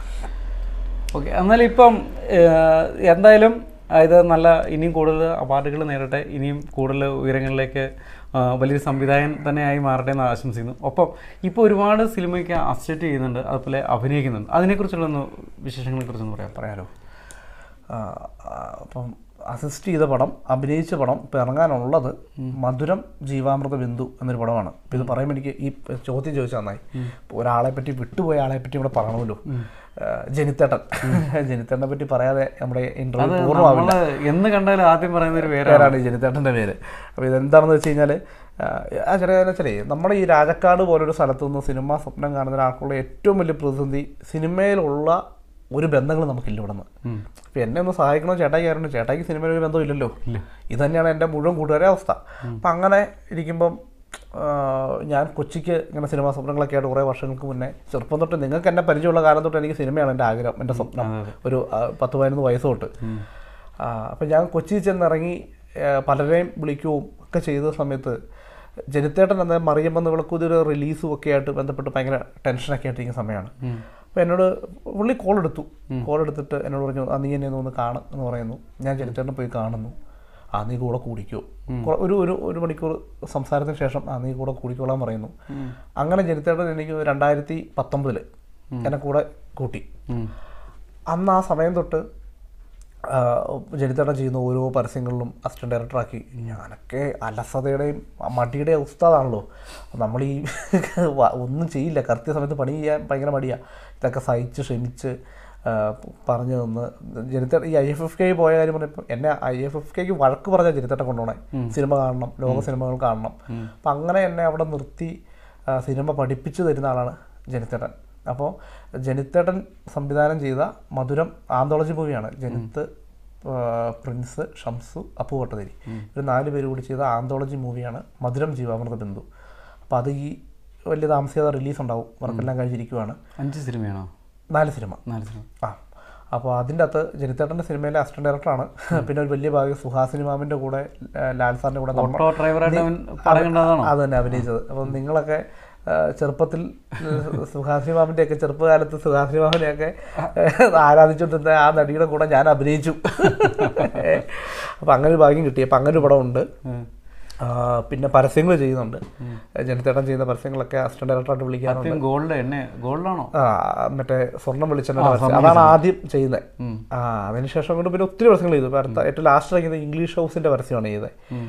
Speaker 3: ഓക്കെ എന്നാലും ഇപ്പം ഏഹ്, എന്തായാലും ഇത് നല്ല ഇനിയും കൂടുതൽ അവാർഡുകൾ നേരട്ടെ ഇനിയും കൂടുതൽ ഉയരങ്ങളിലേക്ക് ആ, വലിയൊരു സംവിധായകൻ തന്നെയായി മാറട്ടെ എന്ന് ആശംസിക്കുന്നു ഒപ്പം ഇപ്പോൾ ഒരുപാട് സിനിമയ്ക്ക് അസിസ്റ്റ് ചെയ്യുന്നുണ്ട് അതുപോലെ അഭിനയിക്കുന്നുണ്ട് അതിനെക്കുറിച്ചുള്ള ഒന്ന് വിശേഷങ്ങളെ കുറിച്ചൊന്ന് പറയാം
Speaker 1: പറയാലോ ആ, ആ, അപ്പം അസിസ്റ്റ് ചെയ്ത പടം അഭിനയിച്ച പടം ഇപ്പം ഇറങ്ങാനുള്ളത് മധുരം ജീവാമൃത ബിന്ദു എന്നൊരു പടമാണ് ഇപ്പം ഇത് പറയുമ്പോൾ എനിക്ക് ഈ ചോദ്യം ചോദിച്ചാൽ നന്നായി ഇപ്പൊ ഒരാളെ പറ്റി വിട്ടുപോയ ആളെ പറ്റി ഇവിടെ പറയണമല്ലോ ആ, ജനിത്തേട്ടൻ ജനിത്തേട്ടനെ പറ്റി പറയാതെ നമ്മുടെ ഇന്റർവ്യൂ പൂർണ്ണമാവില്ല
Speaker 3: നമ്മൾ എന്ന് കണ്ടാലും ആദ്യം പറയുന്ന ഒരു പേരാണ്
Speaker 1: പേരാണ് ഈ ജനിത്തേട്ടൻ്റെ പേര് അപ്പോൾ ഇതെന്താണെന്ന് വെച്ച് കഴിഞ്ഞാൽ ആ ചെറിയ വെച്ചാലേ നമ്മുടെ ഈ രാജക്കാട് പോലൊരു സ്ഥലത്ത് നിന്ന് സിനിമ സ്വപ്നം കാണുന്ന ഒരാൾക്കുള്ള ഏറ്റവും വലിയ പ്രതിസന്ധി സിനിമയിലുള്ള ഒരു ബന്ധങ്ങൾ നമുക്കില്ല ഇവിടെ നിന്ന് ഇപ്പം എന്നെ ഒന്ന് സഹായിക്കണോ ചേട്ടായി ആയിരുന്നു ചേട്ടായിക്ക് സിനിമയിൽ ഒരു ബന്ധം ഇല്ലല്ലോ ഇത് തന്നെയാണ് എൻ്റെ മുഴുവൻ കൂട്ടുകാരെ അവസ്ഥ അപ്പം അങ്ങനെ ഇരിക്കുമ്പം ആ, ഞാൻ കൊച്ചിക്ക് ഇങ്ങനെ സിനിമാ സ്വപ്നങ്ങളൊക്കെ ആയിട്ട് കുറേ വർഷങ്ങൾക്ക് മുന്നേ ചെറുപ്പം തൊട്ട് നിങ്ങൾക്ക് എന്നെ പരിചയമുള്ള കാലം തൊട്ട് എനിക്ക് സിനിമയാണ് എൻ്റെ ആഗ്രഹം എൻ്റെ സ്വപ്നം ഒരു ആ, പത്ത് പതിനൊന്ന് വയസ്സ് തൊട്ട് ആ, അപ്പം ഞാൻ കൊച്ചിയിൽ ചെന്നിറങ്ങി ആ, പലരെയും വിളിക്കുകയും ഒക്കെ ചെയ്ത സമയത്ത് ജനിത്തേട്ടൻ എന്ന മറിയമ്മെന്ന് വിളക്കൂതൊരു റിലീസും ഒക്കെ ആയിട്ട് ബന്ധപ്പെട്ട് ഭയങ്കര ടെൻഷനൊക്കെ ആയിട്ടിരിക്കുന്ന സമയമാണ് അപ്പോൾ എന്നോട് പുള്ളി കോൾ എടുത്തു കോൾ എടുത്തിട്ട് എന്നോട് പറഞ്ഞു ആ നീ എന്നെ ഒന്ന് കാണും എന്ന് പറയുന്നു ഞാൻ ജനിച്ചേട്ടനെ പോയി കാണുന്നു ആ നീ കൂടെ കൂടിക്കോ കുറെ- ഒരു ഒരു ഒരു മണിക്കൂർ സംസാരത്തിന് ശേഷം ആ നീ കൂടെ കൂടിക്കോളാൻ പറയുന്നു അങ്ങനെ ജനിത്തേട്ടൻ എനിക്ക് രണ്ടായിരത്തി പത്തൊമ്പതിൽ എന്നെ കൂടെ കൂട്ടി അന്ന് ആ സമയം തൊട്ട് ജനിത്തേട്ടൻ ചെയ്യുന്ന ഓരോ പരസ്യങ്ങളിലും അസിസ്റ്റന്റ് ഡയറക്ടറാക്കി ഞാനൊക്കെ അലസതയുടെയും മടിയുടെയും ഉസ്താദാണല്ലോ നമ്മൾ ഈ വ- ഒന്നും ചെയ്യില്ല കൃത്യസമയത്ത് പണി ചെയ്യാൻ ഭയങ്കര മടിയാണ് ഇതൊക്കെ സഹിച്ച് ക്ഷമിച്ച് ആ, പറഞ്ഞു തന്ന് ജനിത്തേട്ട ഈ ഐ എഫ് എഫ് കെ പോയ കാര്യം പറഞ്ഞപ്പോൾ എന്നെ ഐ എഫ് എഫ് കെക്ക് വഴക്ക് പറഞ്ഞാൽ ജനിത്തേട്ടൻ കൊണ്ടുപോകണേ സിനിമ കാണണം ലോക സിനിമകൾ കാണണം അപ്പം അങ്ങനെ എന്നെ അവിടെ നിർത്തി ആ, സിനിമ പഠിപ്പിച്ചു തരുന്ന ആളാണ് ജനിത്തേട്ടൻ അപ്പോൾ ജനിത്തേട്ടൻ സംവിധാനം ചെയ്ത മധുരം ആന്തോളജി മൂവിയാണ് ജനിത്ത് ആ, പ്രിൻസ് ഷംസു അപ്പു വട്ടതിരി ഇവർ നാല് പേര് കൂടി ചെയ്ത ആന്തോളജി മൂവിയാണ് മധുരം ജീവാമൃത ബിന്ദു അപ്പോൾ അത് ഈ വലിയ താമസിയാതെ റിലീസ് ഉണ്ടാവും വർക്കെല്ലാം കഴിഞ്ഞിരിക്കുവാണ്
Speaker 3: അഞ്ച് സിനിമയാണോ
Speaker 1: നാല് സിനിമ
Speaker 3: നാല് സിനിമ
Speaker 1: ആ അപ്പോൾ അതിൻ്റെ അകത്ത് ജനിത്തേട്ടൻ്റെ സിനിമയിലെ അസിസ്റ്റന്റ് ഡയറക്ടറാണ് പിന്നെ ഒരു വലിയ ഭാഗം സുഹാസിനി മാമിൻ്റെ കൂടെ ആ, ലാൽ സാറിൻ്റെ കൂടെ നമ്മ-
Speaker 3: ഓട്ടോ ഡ്രൈവറായിട്ട് അവൻ പറയേണ്ടതാണോ
Speaker 1: അത് തന്നെ അഭിനയിച്ചത് അപ്പം നിങ്ങളൊക്കെ ആ, ചെറുപ്പത്തിൽ സുഹാസിനി മാമിൻ്റെ ഒക്കെ ചെറുപ്പകാലത്ത് സുഹാസിനി മാമിനെയൊക്കെ ആരാധിച്ചുകൊണ്ടിരുന്ന ആ നടിയുടെ കൂടെ ഞാൻ അഭിനയിച്ചു അപ്പം അങ്ങനെ ഒരു ഭാഗ്യം കിട്ടി അപ്പം അങ്ങനെ ഒരു പടമുണ്ട് ആ, പിന്നെ പരസ്യങ്ങൾ ചെയ്യുന്നുണ്ട് ജനത്തേട്ടൻ ചെയ്യുന്ന പരസ്യങ്ങളൊക്കെ അസിസ്റ്റന്റ് ഡയറക്ടറായിട്ട് വിളിക്കാറുണ്ട്
Speaker 3: ഗോൾഡ് എന്നെ ഗോൾഡാണോ
Speaker 1: ആ മറ്റേ സ്വർണം വെളിച്ചെണ്ണ പരസ്യം അതാണ് ആദ്യം ചെയ്യുന്നത് ആ അതിനുശേഷം കൊണ്ട് പിന്നെ ഒത്തിരി പരസ്യങ്ങൾ ചെയ്തു ഇപ്പൊ അടുത്ത ഏറ്റവും ലാസ്റ്റ് ഇറങ്ങിയത് ഇംഗ്ലീഷ് ഹൗസിന്റെ പരസ്യമാണ് ചെയ്തത്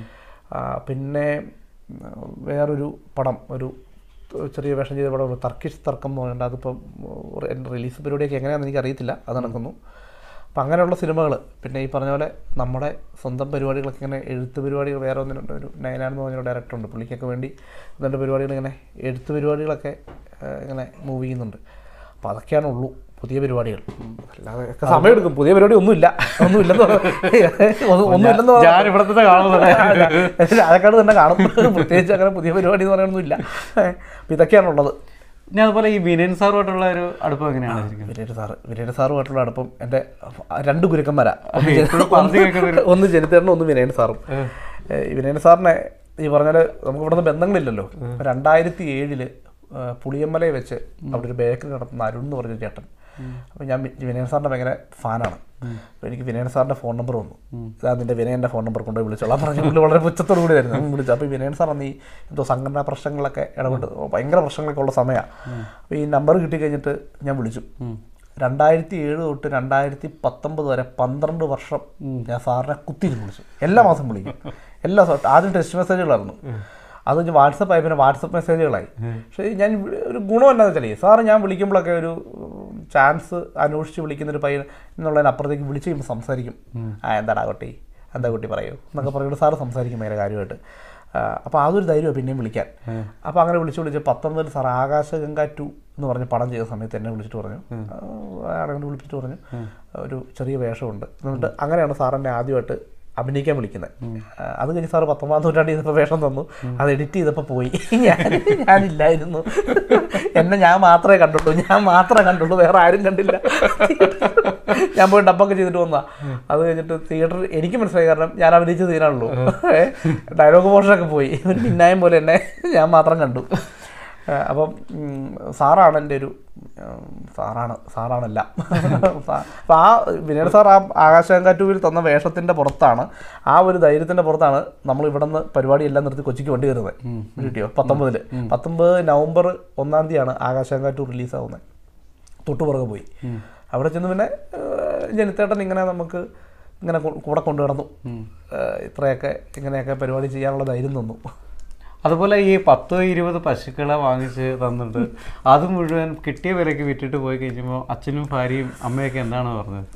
Speaker 1: ആ, പിന്നെ ഉം, വേറൊരു പടം ഒരു ചെറിയ വേഷം ചെയ്ത പടം ഒരു തർക്കിഷ് തർക്കം എന്ന് പറഞ്ഞിട്ട് അതിപ്പം റിലീസ് പരിപാടിയൊക്കെ എങ്ങനെയാണെന്ന് എനിക്ക് അറിയത്തില്ല അത് നടക്കുന്നു അപ്പം അങ്ങനെയുള്ള സിനിമകൾ പിന്നെ ഈ പറഞ്ഞ പോലെ നമ്മുടെ സ്വന്തം പരിപാടികളൊക്കെ ഇങ്ങനെ എഴുത്ത് പരിപാടികൾ വേറെ ഒന്നിനുണ്ട് ഒരു നയനാണെന്ന് പറഞ്ഞ ഡയറക്ടറുണ്ട് പുള്ളിക്കൊക്കെ വേണ്ടി രണ്ട് പരിപാടികൾ ഇങ്ങനെ എഴുത്ത് പരിപാടികളൊക്കെ ആ, ഇങ്ങനെ മൂവ് ചെയ്യുന്നുണ്ട് അപ്പോൾ അതൊക്കെയാണ് ഉള്ളൂ പുതിയ പരിപാടികൾ അല്ലാതെ ഒക്കെ സമയമെടുക്കും പുതിയ പരിപാടി ഒന്നുമില്ല ഒന്നുമില്ലെന്ന് ഒന്നും- ഒന്നുമില്ലെന്ന് പറഞ്ഞാ-
Speaker 3: ഞാൻ ഇവിടത്തെ കാണുന്നത്
Speaker 1: അതൊക്കെയാണ് തന്നെ കാണും പ്രത്യേകിച്ച് അങ്ങനെ പുതിയ പരിപാടി എന്ന് പറയാനൊന്നുമില്ല അപ്പം ഇതൊക്കെയാണുള്ളത്
Speaker 3: ഇനി അതുപോലെ ഈ വിനയൻ സാറുമായിട്ടുള്ള ഒരു അടുപ്പം എങ്ങനെയാണ് ശരിക്കും
Speaker 1: വിനേട് സാറ് വിനേട് സാറുമായിട്ടുള്ള അടുപ്പം എൻ്റെ രണ്ട് ഗുരുക്കന്മാരാ ഒന്ന് ജനി-
Speaker 3: എപ്പോഴും പറഞ്ഞു കേൾക്കുന്ന
Speaker 1: ഒന്ന് ജനിതേട്ടനും ഒന്ന് വിനയൻ സാറും ഏഹ് ഈ വിനയൻ സാറിനെ ഈ പറഞ്ഞാൽ നമുക്ക് ഇവിടുന്ന് ബന്ധങ്ങളില്ലല്ലോ രണ്ടായിരത്തി ഏഴില് പുളിയമ്മലയിൽ വെച്ച് അവിടെ ഒരു ബേക്കറി നടത്തുന്ന അരുൺ എന്ന് പറഞ്ഞ ചേട്ടൻ അപ്പോൾ ഞാൻ വി- വിനയൻ സാറിൻ്റെ ഭയങ്കര ഫാനാണ് അപ്പോൾ എനിക്ക് വിനയൻ സാറിൻ്റെ ഫോൺ നമ്പർ വന്നു ഇതാ നിൻ്റെ വിനയൻ്റെ ഫോൺ നമ്പർ കൊണ്ടുപോയി വിളിച്ചോളാം പറഞ്ഞു പുള്ളി വളരെ പുച്ഛത്തോടു കൂടി ആയിരുന്നു വിളിച്ചു അപ്പോൾ ഈ വിനയൻ സാർ അന്ന് ഈ എന്തോ സംഘടനാ പ്രശ്നങ്ങളൊക്കെ ഇടപെട്ട് ഭയങ്കര പ്രശ്നങ്ങളൊക്കെ ഉള്ള സമയമാണ് അപ്പോൾ ഈ നമ്പർ കിട്ടി കഴിഞ്ഞിട്ട് ഞാൻ വിളിച്ചു രണ്ടായിരത്തി ഏഴ് തൊട്ട് രണ്ടായിരത്തി പത്തൊമ്പത് വരെ പന്ത്രണ്ട് വർഷം ഞാൻ സാറിനെ കുത്തിയിരുന്ന് വിളിച്ചു എല്ലാ മാസം വിളിക്കും എല്ലാ ദിവസവും ആദ്യം ടെക്സ്റ്റ് മെസ്സേജുകളായിരുന്നു അത് കഴിഞ്ഞ് വാട്സപ്പ് ആയി പിന്നെ വാട്സപ്പ് മെസ്സേജുകളായി പക്ഷേ ഞാൻ വി- ഒരു ഗുണം എന്താണെന്ന് വെച്ചാൽ സാറ് ഞാൻ വിളിക്കുമ്പോഴൊക്കെ ഒരു ചാൻസ് അന്വേഷിച്ച് വിളിക്കുന്ന ഒരു പയ്യൻ എന്നുള്ളതിനപ്പുറത്തേക്ക് വിളിച്ച് കഴിയുമ്പോൾ സംസാരിക്കും ആ എന്താടാ കുട്ടി എന്താ കുട്ടി പറയൂ എന്നൊക്കെ പറയുമ്പോൾ സാറ് സംസാരിക്കും ഭയങ്കര കാര്യമായിട്ട് അപ്പോൾ അതൊരു ധൈര്യമാണ് പിന്നെയും വിളിക്കാൻ അപ്പോൾ അങ്ങനെ വിളിച്ച് വിളിച്ച് പത്തൊമ്പതിൽ സാർ ആകാശഗംഗ ടു എന്ന് പറഞ്ഞ് പടം ചെയ്ത സമയത്ത് എന്നെ വിളിച്ചിട്ട് പറഞ്ഞു ആളെ വിളിച്ചിട്ട് പറഞ്ഞു ഒരു ചെറിയ വേഷമുണ്ട് എന്നിട്ട് അങ്ങനെയാണ് സാർ എന്നെ ആദ്യമായിട്ട് അഭിനയിക്കാൻ വിളിക്കുന്നത് അത് കഴിഞ്ഞ് സാറ് പത്തൊമ്പതാം നൂറ്റാണ്ടിൽ ചെയ്തപ്പോൾ വേഷം തന്നു അത് എഡിറ്റ് ചെയ്തപ്പോൾ പോയി ഞാൻ ഞാനില്ലായിരുന്നു എന്നെ ഞാൻ മാത്രമേ കണ്ടുള്ളൂ ഞാൻ മാത്രമേ കണ്ടുള്ളൂ വേറെ ആരും കണ്ടില്ല ഞാൻ പോയി ഡബ്ബൊക്കെ ചെയ്തിട്ട് വന്നാ അത് കഴിഞ്ഞിട്ട് തിയേറ്ററിൽ എനിക്ക് മനസ്സിലായി കാരണം ഞാൻ അഭിനയിച്ച സീനാണല്ലോ ഡയലോഗ് പോർഷനൊക്കെ പോയി ഒരു പിന്നായം പോലെ എന്നെ ഞാൻ മാത്രം കണ്ടു ഏഹ് അപ്പം ഉം, സാറാണ് എൻ്റെ ഒരു ഉം, സാറാണ് സാറാണല്ല അപ്പം ആ വിനയൻ സാർ ആ ആകാശാങ്കാറ്റൂരിൽ തന്ന വേഷത്തിൻ്റെ പുറത്താണ് ആ ഒരു ധൈര്യത്തിൻ്റെ പുറത്താണ് നമ്മൾ ഇവിടെ നിന്ന് പരിപാടി എല്ലാം നിർത്തി കൊച്ചിക്ക് വണ്ടി കയറുന്നത് കിട്ടിയോ പത്തൊമ്പതിൽ പത്തൊമ്പത് നവംബർ ഒന്നാം തീയതിയാണ് ആകാശാങ്കാറ്റൂർ റിലീസാവുന്നത് തൊട്ടുപുറകെ പോയി അവിടെ ചെന്ന് പിന്നെ ഏഹ്, ജനിത്തേട്ടൻ ഇങ്ങനെ നമുക്ക് ഇങ്ങനെ കൂ- കൂടെ കൊണ്ടു നടന്നു ഏഹ്, ഇത്രയൊക്കെ ഇങ്ങനെയൊക്കെ പരിപാടി ചെയ്യാനുള്ള ധൈര്യം തന്നു
Speaker 3: അതുപോലെ ഈ പത്തോ ഇരുപത് പശുക്കളെ വാങ്ങിച്ച് തന്നിട്ട് അത് മുഴുവൻ കിട്ടിയ വിലക്ക് വിറ്റിട്ട് പോയി കഴിഞ്ഞപ്പോൾ അച്ഛനും ഭാര്യയും അമ്മയൊക്കെ എന്താണ് പറഞ്ഞത്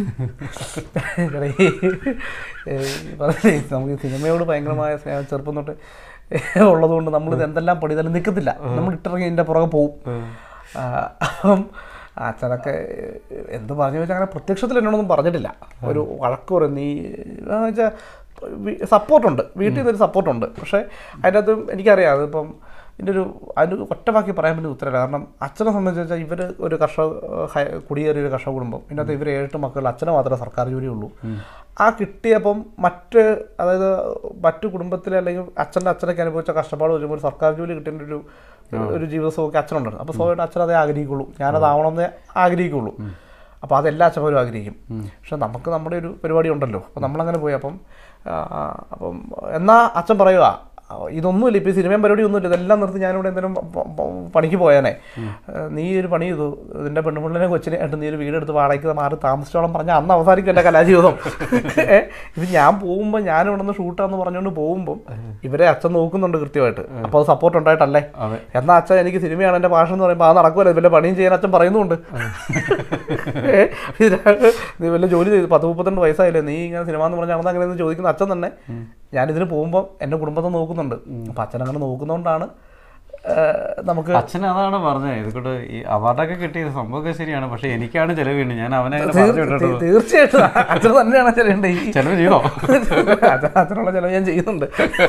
Speaker 1: എടാ, ഈ, ഏ, ഈ പറഞ്ഞില്ലേ, നമുക്ക് ഈ സിനിമയോട് ഭയങ്കരമായ സ്നേഹം ചെറുപ്പം തൊട്ട് ഉള്ളതുകൊണ്ട് നമ്മൾ ഇത് എന്തെല്ലാം പണിതാലും നിൽക്കത്തില്ല നമ്മൾ ഇട്ടിറങ്ങി ഇതിൻ്റെ പുറകെ പോവും ആ, അപ്പം അച്ഛനൊക്കെ എന്ത് പറഞ്ഞു വെച്ചാൽ അങ്ങനെ പ്രത്യക്ഷത്തിൽ എന്നോടൊന്നും പറഞ്ഞിട്ടില്ല ഒരു വഴക്ക് പറയും നീ വെച്ചാൽ സപ്പോർട്ടുണ്ട് വീട്ടിൽ നിന്നൊരു സപ്പോർട്ടുണ്ട് പക്ഷേ അതിൻ്റെ അകത്ത് എനിക്കറിയാം അതിപ്പം ഇതിൻ്റെ ഒരു അതിന് ഒറ്റവാക്കി പറയാൻ പറ്റുന്ന ഉത്തരവില്ല കാരണം അച്ഛനെ സംബന്ധിച്ച് വെച്ചാൽ ഇവർ ഒരു കർഷക ഹൈ- കുടിയേറിയ ഒരു കർഷക കുടുംബം ഇതിനകത്ത് ഇവർ ഏഴെട്ട് മക്കൾ അച്ഛന് മാത്രമേ സർക്കാർ ജോലിയുള്ളൂ ആ കിട്ടിയപ്പം മറ്റ് അതായത് മറ്റു കുടുംബത്തിലെ അല്ലെങ്കിൽ അച്ഛൻ്റെ അച്ഛനൊക്കെ അനുഭവിച്ച കഷ്ടപ്പാട് വരുമ്പോൾ ഒരു സർക്കാർ ജോലി കിട്ടേണ്ട ഒരു ഒരു ജീവിതസുഖമൊക്കെ അച്ഛനുണ്ടായിരുന്നു അപ്പോൾ സ്വാഭാവികമായിട്ടും അച്ഛൻ അതേ ആഗ്രഹിക്കുള്ളൂ ഞാനതാവണമെന്നേ ആഗ്രഹിക്കുള്ളൂ അപ്പോൾ അതെല്ലാ അച്ഛന്മാരും ആഗ്രഹിക്കും പക്ഷെ നമുക്ക് നമ്മുടെ ഒരു പരിപാടി ഉണ്ടല്ലോ അപ്പോൾ നമ്മളങ്ങനെ പോയി അപ്പം ആ, അപ്പം എന്നാ അച്ഛൻ പറയുക ഇതൊന്നുമില്ല ഇപ്പോൾ ഈ സിനിമയും പരിപാടി ഒന്നുമില്ല ഇതെല്ലാം നിർത്തി ഞാനിവിടെ എന്തെങ്കിലും പ- പ- പണിക്ക് പോയാനേ നീ ഒരു പണി ചെയ്തു ഇതിൻ്റെ പെണ്ണുപിള്ളനെ കൊച്ചിനെ ആയിട്ട് നീ ഒരു വീടെടുത്ത് വാടകയ്ക്ക് മാറി താമസിച്ചോളം പറഞ്ഞാൽ അന്ന് അവസാനിക്കും എൻ്റെ കലാജീവിതം ഏ, ഇത് ഞാൻ പോകുമ്പോൾ ഞാൻ ഇവിടെ നിന്ന് ഷൂട്ടാന്ന് പറഞ്ഞുകൊണ്ട് പോകുമ്പം ഇവരെ അച്ഛൻ നോക്കുന്നുണ്ട് കൃത്യമായിട്ട് അപ്പോൾ അത് സപ്പോർട്ട് ഉണ്ടായിട്ടല്ലേ
Speaker 3: അതെ.
Speaker 1: എന്നാ അച്ഛൻ എനിക്ക് സിനിമയാണ് എൻ്റെ പാഷൻ എന്ന് പറയുമ്പോൾ അത് നടക്കുമല്ലോ വല്ല പണിയും ചെയ്യാൻ അച്ഛൻ പറയുന്നുണ്ട് ഏ, ഇതിനാണ് നീ വല്ല ജോലി ചെയ്ത് പത്ത് മുപ്പത്തിരണ്ട് വയസ്സായില്ലേ നീ ഇങ്ങനെ സിനിമ എന്ന് പറഞ്ഞാൽ നടന്ന അങ്ങനെ ചോദിക്കുന്ന അച്ഛൻ തന്നെ ഞാനിതിന് പോകുമ്പോൾ എൻ്റെ കുടുംബത്തെ നോക്കുന്നുണ്ട് അപ്പം അച്ഛൻ അങ്ങനെ നോക്കുന്നതുകൊണ്ടാണ് ഏ, നമുക്ക്
Speaker 3: അച്ഛൻ അതാണ് പറഞ്ഞത് ഇതുകൊണ്ട് ഈ അവാർഡൊക്കെ കിട്ടിയത് സംഭവമൊക്കെ ശരിയാണ് പക്ഷെ എനിക്കാണ് ചെലവ് വീണ് ഞാൻ അവനെ അങ്ങനെ പറഞ്ഞു
Speaker 1: തീർ-
Speaker 3: വിട്ടിട്ടുള്ളൂ
Speaker 1: തീ- തീർച്ചയായിട്ടും അച്ഛൻ തന്നെയാണ് ചെല്ലേണ്ടത് ഈ
Speaker 3: ചെലവ് ചെയ്തോ
Speaker 1: അച്ഛൻ- അച്ഛനുള്ള ചിലവ് ഞാൻ ചെയ്യുന്നുണ്ട്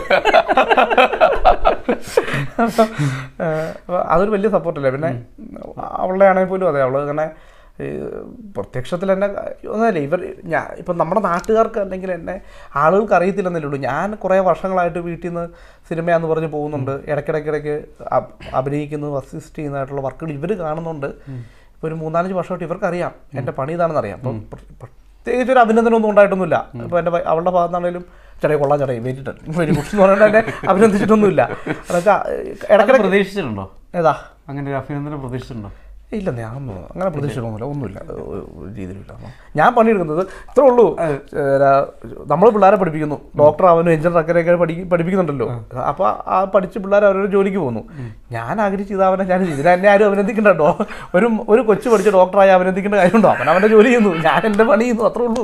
Speaker 1: ഏഹ് അപ്പൊ അതൊരു വലിയ സപ്പോർട്ടല്ലേ പിന്നെ അവളുടെ ആണെങ്കിൽ പോലും അതെ അവള് അങ്ങനെ ഈ പ്രത്യക്ഷത്തിൽ എന്നെ ഒന്നല്ലേ ഇവർ ഞാൻ ഇപ്പം നമ്മുടെ നാട്ടുകാർക്ക് അല്ലെങ്കിൽ എന്നെ ആളുകൾക്ക് അറിയത്തില്ലെന്നല്ലേ ഉള്ളൂ ഞാൻ കുറേ വർഷങ്ങളായിട്ട് വീട്ടിൽ നിന്ന് സിനിമയാന്ന് പറഞ്ഞ് പോകുന്നുണ്ട് ഇടയ്ക്കിടയ്ക്കിടയ്ക്ക് അഭ്- അഭിനയിക്കുന്നു അസിസ്റ്റ് ചെയ്യുന്നതായിട്ടുള്ള വർക്കുകൾ ഇവർ കാണുന്നുണ്ട് ഇപ്പോൾ ഒരു മൂന്നാലഞ്ച് വർഷമായിട്ട് ഇവർക്കറിയാം എൻ്റെ പണി ഇതാണെന്ന് അറിയാം അപ്പം പ്ര- പ്രത്യേകിച്ച് ഒരു അഭിനന്ദനമൊന്നും ഉണ്ടായിട്ടൊന്നുമില്ല ഇപ്പോൾ എൻ്റെ വൈ- അവളുടെ ഭാഗത്താണെങ്കിലും ചെറിയ കൊള്ളാൻ ചെറിയ വെയിറ്റിട്ട് വെരി ഗുഡ്സ് എന്ന് പറഞ്ഞാൽ എന്നെ അഭിനന്ദിച്ചിട്ടൊന്നുമില്ല അതൊക്കെ
Speaker 3: അത്
Speaker 1: ഇടയ്ക്കിടയ്ക്ക്
Speaker 3: പ്രതീക്ഷിച്ചിട്ടുണ്ടോ
Speaker 1: ഏതാ
Speaker 3: അങ്ങനെ ഒരു അഭിനന്ദനം പ്രതീക്ഷിച്ചിട്ടുണ്ടോ
Speaker 1: ഇല്ല ഞാൻ ഒന്നും അങ്ങനെ പ്രതീക്ഷിക്കണമൊന്നുമില്ല ഒന്നുമില്ല ഒരു ഒരു രീതിയിലില്ല ഞാൻ പണിയെടുക്കുന്നത് ഇത്രേ ഉള്ളൂ നമ്മൾ പിള്ളേരെ പഠിപ്പിക്കുന്നു ഡോക്ടർ അവനും എഞ്ചിനീയർ അങ്ങനെയൊക്കെ പഠി പഠിപ്പിക്കുന്നുണ്ടല്ലോ അപ്പോൾ ആ പഠിച്ച് പിള്ളേർ അവരുടെ ജോലിക്ക് പോകുന്നു ഞാൻ ആഗ്രഹിച്ച് ഇതാവനെ ഞാൻ ഇതിനെ എന്നെ ആരും അഭിനന്ദിക്കണ്ടോ ഒരു ഒരു കൊച്ചു പഠിച്ച ഡോക്ടറായി അഭിനന്ദിക്കേണ്ട കാര്യമുണ്ടോ അവൻ അവൻ്റെ ജോലി ചെയ്യുന്നു ഞാൻ എൻ്റെ പണി ചെയ്യുന്നു അത്രേ ഉള്ളൂ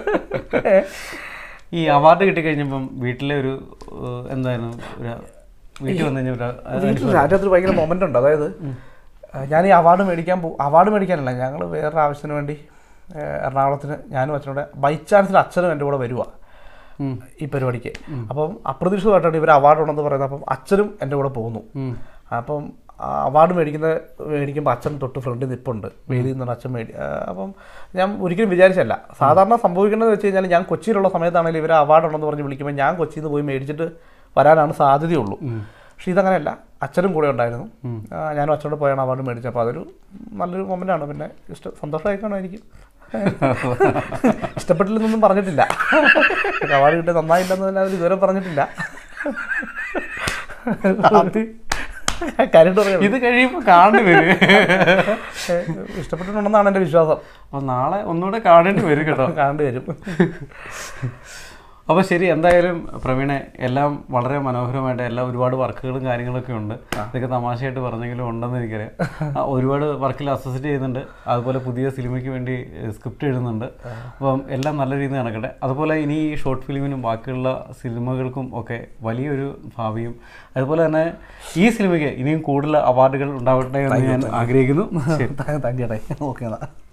Speaker 3: ഈ അവാർഡ് കിട്ടിക്കഴിഞ്ഞപ്പം വീട്ടിലെ ഒരു ഏഹ്, എന്തായിരുന്നു ഒരു വീട്ടിൽ വന്നു കഴിഞ്ഞാൽ ഒരു
Speaker 1: വീട്ടിൽ അതിനകത്തൊരു ഭയങ്കര മൊമെൻ്റ് ഉണ്ട് അതായത് ഏഹ് ഞാൻ ഈ അവാർഡ് മേടിക്കാൻ പോകും അവാർഡ് മേടിക്കാനല്ല ഞങ്ങൾ വേറൊരു ആവശ്യത്തിന് വേണ്ടി ഏഹ് എറണാകുളത്തിന് ഞാനും അച്ഛനോടെ ബൈ ചാൻസിൽ അച്ഛനും എൻ്റെ കൂടെ വരുക
Speaker 3: ഉം.
Speaker 1: ഈ പരിപാടിക്ക് അപ്പം അപ്രതീക്ഷിതമായിട്ടാണ് ഇവർ അവാർഡ് ഉണ്ടെന്ന് പറയുന്നത് അപ്പം അച്ഛനും എൻ്റെ കൂടെ പോകുന്നു
Speaker 3: ഉം.
Speaker 1: അപ്പം ആ അവാർഡ് മേടിക്കുന്ന മേടിക്കുമ്പോൾ അച്ഛൻ തൊട്ട് ഫ്രണ്ടിൽ നിൽപ്പുണ്ട് വേദിയിൽ നിന്നാണ് അച്ഛൻ മേടി ആ, അപ്പം ഞാൻ ഒരിക്കലും വിചാരിച്ചല്ല സാധാരണ സംഭവിക്കുന്നത് വെച്ച് കഴിഞ്ഞാൽ ഞാൻ കൊച്ചിയിലുള്ള സമയത്താണെങ്കിൽ ഇവർ അവാർഡ് ഉണ്ടെന്ന് പറഞ്ഞ് വിളിക്കുമ്പോൾ ഞാൻ കൊച്ചിയിൽ നിന്ന് പോയി മേടിച്ചിട്ട് വരാനാണ് സാധ്യതയുള്ളൂ പക്ഷേ ഇതങ്ങനെയല്ല അച്ഛനും കൂടെ ഉണ്ടായിരുന്നു ആ, ഞാനും അച്ഛനോട് പോയാണ് അവാർഡ് മേടിച്ചത് അപ്പോൾ അതൊരു നല്ലൊരു മൊമെൻ്റാണ് പിന്നെ ഇഷ്ട സന്തോഷമായി കാണുമായിരിക്കും ഇഷ്ടപ്പെട്ടില്ലെന്നൊന്നും പറഞ്ഞിട്ടില്ല അവാർഡ് കിട്ടിയ നന്നായില്ലെന്ന് അവർ ഇതുവരെ പറഞ്ഞിട്ടില്ല കാര്യമായിട്ട് പറയാം
Speaker 3: ഇത് കഴിയുമ്പോൾ കാണേണ്ടി വരും
Speaker 1: ഇഷ്ടപ്പെട്ടിട്ടുണ്ടെന്നാണ് എൻ്റെ വിശ്വാസം
Speaker 3: അപ്പോൾ നാളെ ഒന്നുകൂടെ കാണേണ്ടി വരും കേട്ടോ
Speaker 1: കാണേണ്ടി വരും
Speaker 3: അപ്പോൾ ശരി എന്തായാലും പ്രവീണെ എല്ലാം വളരെ മനോഹരമായിട്ട് എല്ലാം ഒരുപാട് വർക്കുകളും കാര്യങ്ങളൊക്കെ ഉണ്ട് ഇതൊക്കെ തമാശയായിട്ട് പറഞ്ഞെങ്കിലും ഉണ്ടെന്ന് എനിക്കറിയാം ആ, ഒരുപാട് വർക്കിൽ അസോസിയേറ്റ് ചെയ്യുന്നുണ്ട് അതുപോലെ പുതിയ സിനിമയ്ക്ക് വേണ്ടി സ്ക്രിപ്റ്റ് എഴുതുന്നുണ്ട് അപ്പം എല്ലാം നല്ല രീതിയിൽ നടക്കട്ടെ അതുപോലെ ഇനി ഈ ഷോർട്ട് ഫിലിമിനും ബാക്കിയുള്ള സിനിമകൾക്കും ഒക്കെ വലിയൊരു ഭാവിയും അതുപോലെ തന്നെ ഈ സിനിമയ്ക്ക് ഇനിയും കൂടുതൽ അവാർഡുകൾ ഉണ്ടാവട്ടെ എന്ന് ഞാൻ ആഗ്രഹിക്കുന്നു ശരി
Speaker 1: താങ്ക് യു ഓക്കെ എന്നാൽ